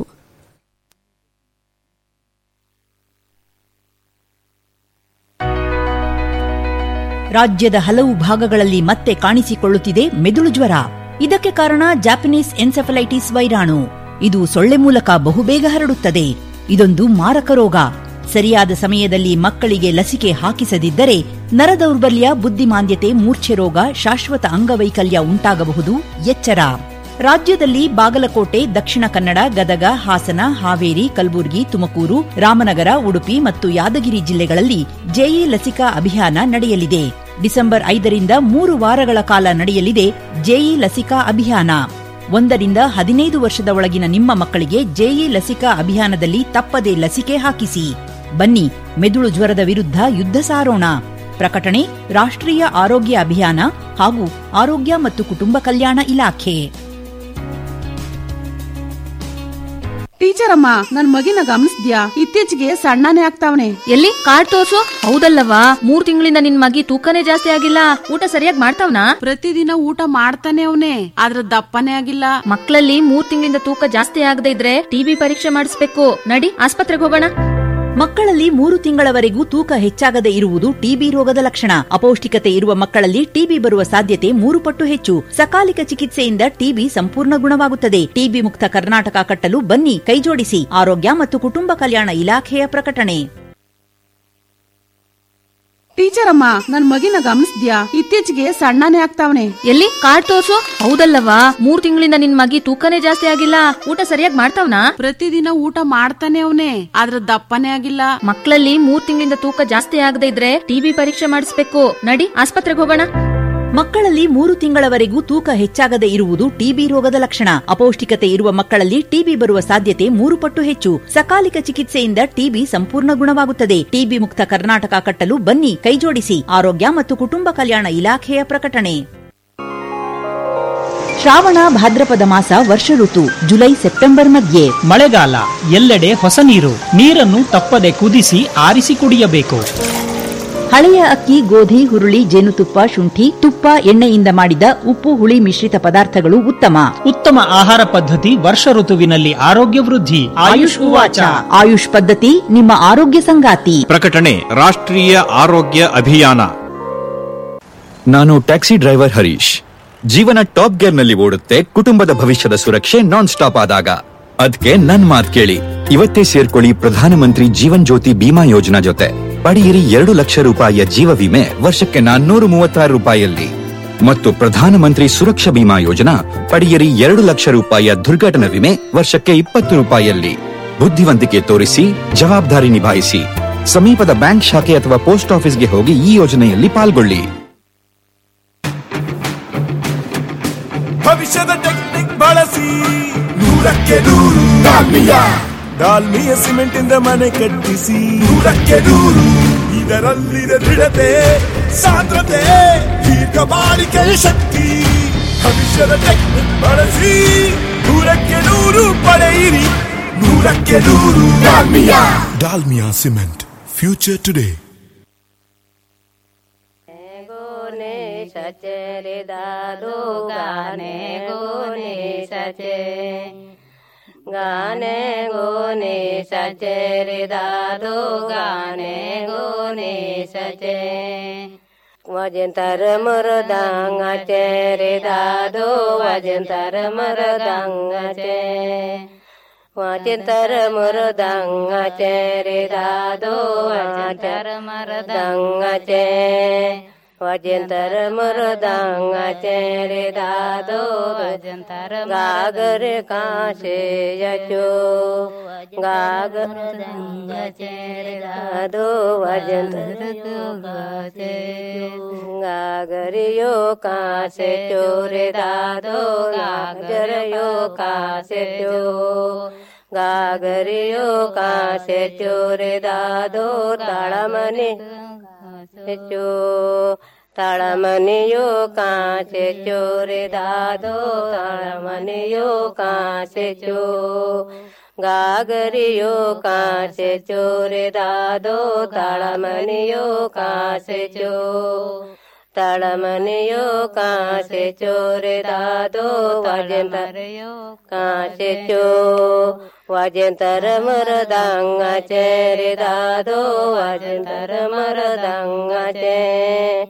ರಾಜ್ಯದ ಹಲವು ಭಾಗಗಳಲ್ಲಿ ಮತ್ತೆ ಕಾಣಿಸಿಕೊಳ್ಳುತ್ತಿದೆ ಮೆದುಳು ಜ್ವರ ಇದಕ್ಕೆ ಕಾರಣ ಜಾಪನೀಸ್ ಎನ್ಸೆಫಲೈಟಿಸ್ ವೈರಾಣು ಇದು ಸೊಳ್ಳೆ ಮೂಲಕ ಬಹುಬೇಗ ಹರಡುತ್ತದೆ ಇದೊಂದು ಮಾರಕ ರೋಗ ಸರಿಯಾದ ಸಮಯದಲ್ಲಿ ಮಕ್ಕಳಿಗೆ ಲಸಿಕೆ ಹಾಕಿಸದಿದ್ದರೆ ನರದೌರ್ಬಲ್ಯ ಬುದ್ಧಿಮಾಂದ್ಯತೆ ಮೂರ್ಛೆ ರೋಗ ಶಾಶ್ವತ ಅಂಗವೈಕಲ್ಯ ಉಂಟಾಗಬಹುದು ಎಚ್ಚರ ರಾಜ್ಯದಲ್ಲಿ ಬಾಗಲಕೋಟೆ ದಕ್ಷಿಣ ಕನ್ನಡ ಗದಗ ಹಾಸನ ಹಾವೇರಿ ಕಲಬುರಗಿ ತುಮಕೂರು ರಾಮನಗರ ಉಡುಪಿ ಮತ್ತು ಯಾದಗಿರಿ ಜಿಲ್ಲೆಗಳಲ್ಲಿ ಜೆಇ ಲಸಿಕಾ ಅಭಿಯಾನ ನಡೆಯಲಿದೆ ಡಿಸೆಂಬರ್ ಐದರಿಂದ ಮೂರು ವಾರಗಳ ಕಾಲ ನಡೆಯಲಿದೆ ಜೆಇ ಲಸಿಕಾ ಅಭಿಯಾನ ಒಂದರಿಂದ ಹದಿನೈದು ವರ್ಷದ ಒಳಗಿನ ನಿಮ್ಮ ಮಕ್ಕಳಿಗೆ ಜೆಇ ಲಸಿಕಾ ಅಭಿಯಾನದಲ್ಲಿ ತಪ್ಪದೇ ಲಸಿಕೆ ಹಾಕಿಸಿ ಬನ್ನಿ ಮೆದುಳು ಜ್ವರದ ವಿರುದ್ಧ ಯುದ್ಧ ಸಾರೋಣ ಪ್ರಕಟಣೆ ರಾಷ್ಟ್ರೀಯ ಆರೋಗ್ಯ ಅಭಿಯಾನ ಹಾಗೂ ಆರೋಗ್ಯ ಮತ್ತು ಕುಟುಂಬ ಕಲ್ಯಾಣ ಇಲಾಖೆ ಟೀಚರ್ ಅಮ್ಮ ನನ್ ಮಗಿನ ಗಮನಿಸ್ದ್ಯಾ ಇತ್ತೀಚೆಗೆ ಸಣ್ಣನೇ ಆಗ್ತಾವನೆ ಎಲ್ಲಿ ಕಾರ್ಡ್ ತೋರ್ಸು ಹೌದಲ್ಲವಾ ಮೂರ್ ತಿಂಗಳಿಂದ ನಿನ್ ಮಗಿ ತೂಕನೇ ಜಾಸ್ತಿ ಆಗಿಲ್ಲ ಊಟ ಸರಿಯಾಗಿ ಮಾಡ್ತಾವ್ನಾ ಪ್ರತಿದಿನ ಊಟ ಮಾಡ್ತಾನೆ ಅವನೇ ಆದ್ರ ದಪ್ಪನೇ ಆಗಿಲ್ಲ ಮಕ್ಕಳಲ್ಲಿ ಮೂರ್ ತಿಂಗಳಿಂದ ತೂಕ ಜಾಸ್ತಿ ಆಗದೆ ಇದ್ರೆ ಟಿಬಿ ಪರೀಕ್ಷೆ ಮಾಡಿಸ್ಬೇಕು ನಡಿ ಆಸ್ಪತ್ರೆಗೆ ಹೋಗೋಣ ಮಕ್ಕಳಲ್ಲಿ ಮೂರು ತಿಂಗಳವರೆಗೂ ತೂಕ ಹೆಚ್ಚಾಗದೆ ಇರುವುದು ಟಿಬಿ ರೋಗದ ಲಕ್ಷಣ ಅಪೌಷ್ಟಿಕತೆ ಇರುವ ಮಕ್ಕಳಲ್ಲಿ ಟಿಬಿ ಬರುವ ಸಾಧ್ಯತೆ ಮೂರು ಪಟ್ಟು ಹೆಚ್ಚು ಸಕಾಲಿಕ ಚಿಕಿತ್ಸೆಯಿಂದ ಟಿಬಿ ಸಂಪೂರ್ಣ ಗುಣವಾಗುತ್ತದೆ ಟಿಬಿ ಮುಕ್ತ ಕರ್ನಾಟಕ ಕಟ್ಟಲು ಬನ್ನಿ ಕೈಜೋಡಿಸಿ ಆರೋಗ್ಯ ಮತ್ತು ಕುಟುಂಬ ಕಲ್ಯಾಣ ಇಲಾಖೆಯ ಪ್ರಕಟಣೆ ಟೀಚರ್ ಅಮ್ಮ ನನ್ ಮಗಿನ ಗಮನಿಸ್ದ್ಯಾ ಇತ್ತೀಚೆಗೆ ಸಣ್ಣನೇ ಆಗ್ತಾವನೆ ಎಲ್ಲಿ ಕಾರ್ಡ್ ತೋರ್ಸು ಹೌದಲ್ಲವಾ ಮೂರ್ ತಿಂಗಳಿಂದ ನಿನ್ ಮಗಿ ತೂಕನೇ ಜಾಸ್ತಿ ಆಗಿಲ್ಲ ಊಟ ಸರಿಯಾಗಿ ಮಾಡ್ತಾವ್ನಾ ಪ್ರತಿದಿನ ಊಟ ಮಾಡ್ತಾನೆ ಅವನೇ ಆದ್ರ ದಪ್ಪನೇ ಆಗಿಲ್ಲ ಮಕ್ಕಳಲ್ಲಿ ಮೂರ್ ತಿಂಗಳಿಂದ ತೂಕ ಜಾಸ್ತಿ ಆಗದೆ ಇದ್ರೆ ಟಿಬಿ ಪರೀಕ್ಷೆ ಮಾಡಿಸ್ಬೇಕು ನಡಿ ಆಸ್ಪತ್ರೆಗೆ ಹೋಗೋಣ ಮಕ್ಕಳಲ್ಲಿ ಮೂರು ತಿಂಗಳವರೆಗೂ ತೂಕ ಹೆಚ್ಚಾಗದೆ ಇರುವುದು ಟಿಬಿ ರೋಗದ ಲಕ್ಷಣ ಅಪೌಷ್ಟಿಕತೆ ಇರುವ ಮಕ್ಕಳಲ್ಲಿ ಟಿಬಿ ಬರುವ ಸಾಧ್ಯತೆ ಮೂರು ಪಟ್ಟು ಹೆಚ್ಚು ಸಕಾಲಿಕ ಚಿಕಿತ್ಸೆಯಿಂದ ಟಿಬಿ ಸಂಪೂರ್ಣ ಗುಣವಾಗುತ್ತದೆ ಟಿಬಿ ಮುಕ್ತ ಕರ್ನಾಟಕ ಕಟ್ಟಲು ಬನ್ನಿ ಕೈಜೋಡಿಸಿ ಆರೋಗ್ಯ ಮತ್ತು ಕುಟುಂಬ ಕಲ್ಯಾಣ ಇಲಾಖೆಯ ಪ್ರಕಟಣೆ ಶ್ರಾವಣ ಭಾದ್ರಪದ ಮಾಸ ವರ್ಷ ಋತು ಜುಲೈ ಸೆಪ್ಟೆಂಬರ್ ಮಧ್ಯೆ ಮಳೆಗಾಲ ಎಲ್ಲೆಡೆ ಹೊಸ ನೀರು ನೀರನ್ನು ತಪ್ಪದೆ ಕುದಿಸಿ ಆರಿಸಿ ಕುಡಿಯಬೇಕು ಹಳೆಯ ಅಕ್ಕಿ ಗೋಧಿ ಹುರುಳಿ ಜೇನುತುಪ್ಪ ಶುಂಠಿ ತುಪ್ಪ ಎಣ್ಣೆಯಿಂದ ಮಾಡಿದ ಉಪ್ಪು ಹುಳಿ ಮಿಶ್ರಿತ ಪದಾರ್ಥಗಳು ಉತ್ತಮ ಉತ್ತಮ ಆಹಾರ ಪದ್ಧತಿ ವರ್ಷ ಋತುವಿನಲ್ಲಿ ಆರೋಗ್ಯ ವೃದ್ಧಿ ಆಯುಷ್ ಉವಾಚ ಆಯುಷ್ ಪದ್ಧತಿ ನಿಮ್ಮ ಆರೋಗ್ಯ ಸಂಗಾತಿ ಪ್ರಕಟಣೆ ರಾಷ್ಟ್ರೀಯ ಆರೋಗ್ಯ ಅಭಿಯಾನ ನಾನು ಟ್ಯಾಕ್ಸಿ ಡ್ರೈವರ್ ಹರೀಶ್ ಜೀವನ ಟಾಪ್ ಗೇರ್ ನಲ್ಲಿ ಓಡುತ್ತೆ ಕುಟುಂಬದ ಭವಿಷ್ಯದ ಸುರಕ್ಷೆ ನಾನ್ ಸ್ಟಾಪ್ ಆದಾಗ ಅದ್ಕೆ ನನ್ ಮಾತ್ ಕೇಳಿ ಇವತ್ತೇ ಸೇರ್ಕೊಳ್ಳಿ ಪ್ರಧಾನಮಂತ್ರಿ ಜೀವನ್ ಜ್ಯೋತಿ ಬಿಮಾ ಯೋಜನಾ ಜೊತೆ ಪಡೆಯಿರಿ ಎರಡು ಲಕ್ಷ ರೂಪಾಯಿಯ ಜೀವ ವಿಮೆ ವರ್ಷಕ್ಕೆ ನಾನ್ನೂರು ಮೂವತ್ತಾರು ರೂಪಾಯಿಯಲ್ಲಿ ಮತ್ತು ಪ್ರಧಾನಮಂತ್ರಿ ಸುರಕ್ಷಾ ಬಿಮಾ ಯೋಜನಾ ಪಡೆಯಿರಿ ಎರಡು ಲಕ್ಷ ರೂಪಾಯಿಯ ದುರ್ಘಟನಾ ವಿಮೆ ವರ್ಷಕ್ಕೆ ಇಪ್ಪತ್ತು ರೂಪಾಯಿಯಲ್ಲಿ ಬುದ್ಧಿವಂತಿಕೆ ತೋರಿಸಿ ಜವಾಬ್ದಾರಿ ನಿಭಾಯಿಸಿ ಸಮೀಪದ ಬ್ಯಾಂಕ್ ಶಾಖೆ ಅಥವಾ ಪೋಸ್ಟ್ ಆಫೀಸ್ಗೆ ಹೋಗಿ ಈ ಯೋಜನೆಯಲ್ಲಿ ಪಾಲ್ಗೊಳ್ಳಿ ಭವಿಷ್ಯದ ಟೆಕ್ನಿಕ್ ಬಳಸಿ ನೂರಕ್ಕೆ ನೂರು ಡಾಲ್ಮಿಯ ಡಾಲ್ಮಿಯ ಸಿಮೆಂಟ್ ಇಂದ ಮನೆ ಕಟ್ಟಿಸಿ ನೂರಕ್ಕೆ ನೂರು ಇದರಲ್ಲಿದೆ ದೃಢತೆ ಸಾಂದ್ರತೆ ದೀರ್ಘ ಬಾಳಿಕೆಯ ಶಕ್ತಿ ಭವಿಷ್ಯದ ಟೆಕ್ನಿಕ್ ಬಳಸಿ ನೂರಕ್ಕೆ ನೂರು ಪಡೆಯಿರಿ ನೂರಕ್ಕೆ ನೂರು Dalmia Dalmia cement future today ಸಚೆ ದಾದು ಗಾನೆ ಗೋನೆ ಸಚೆ ಗಾನೆ ಗೋನೆ ಸಚೆ ರೆ ದಾದು ಗಾನೆ ಗೋನೆ ಸಚೆ ವಜಂತರ ಮರದಂಗ ಚೆ ರೆ ದಾದು ವಜಂತರ ಮರದಂಗ ಚೆ ವಾಚಿಂತರ ಮರದಂಗ ಚೆ ರೆ ದಾದು ವಾಚರ ಮರದಂಗ ಚೆ ವಜಂತರ ಮರದಂಗ ಚೇರೆ ದಾದೋ ವಜಂತರ ಗಾಗರ ಕಾಶೆ ಯಚೋ ಗಾಗರ ದಂಗ ಚೇರೆ ದಾದೋ ವಜಂತರ ಗಾಚೆ ಗಾಗರಿಯೋ ಕಾಶೆ ಚೋರೆ ದಾದೋ ಗಾಗರಯೋ ಕಾಶೆ ಚೋ ಗಾಗರಿಯೋ ಕಾಶೆ ಚೋರೆ ದಾದೋ ತಾಳಮನೆ ಚೋ ತಾಳಮನೆಯೋ ಕಾಸೆ ಚೋರೆ ದಾದೋ ತಾಳಮನೆಯೋ ಕಾಸೆ ಚೋ ಗಾಗರಿಯೋ ಕಾಸೆ ಚೋರೆ ದಾದೋ ತಾಳಮನೆಯೋ ಕಾಸೆ ಚೋ ತಾಳಮನೆಯೋ ಕಾಸೆ ಚೋರೆ ದಾದೋ ವಾಜಂತರಯೋ ಕಾಸೆ ಚೋ ವಾಜಂತರ ಮರದಂಗ ಚೇರೆ ದಾದೋ ವಾಜಂತರ ಮರದಂಗ ಚೇ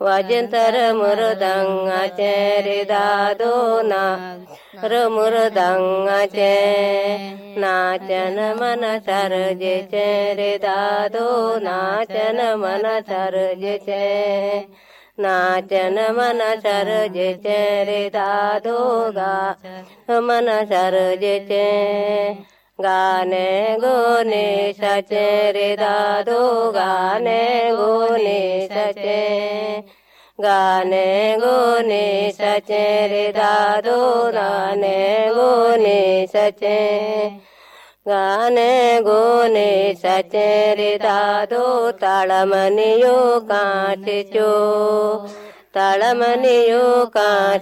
वाजंतर मृदंगाचे रे दादो ना र मृदंगाचे नाचन मन सर्जेचे रे दादो नाचन मन सर्जेचे नाचन मन सर्जेचे रे दादो गा मन सर्जेचे गाणे गोने सचे रे दादो गाणे गोने सचे गाणे गोने सचे रे दादो गाणे गोने सचे गाणे गोने सचे रे दादो ताळमनियो काचेचो ताळमनियो काच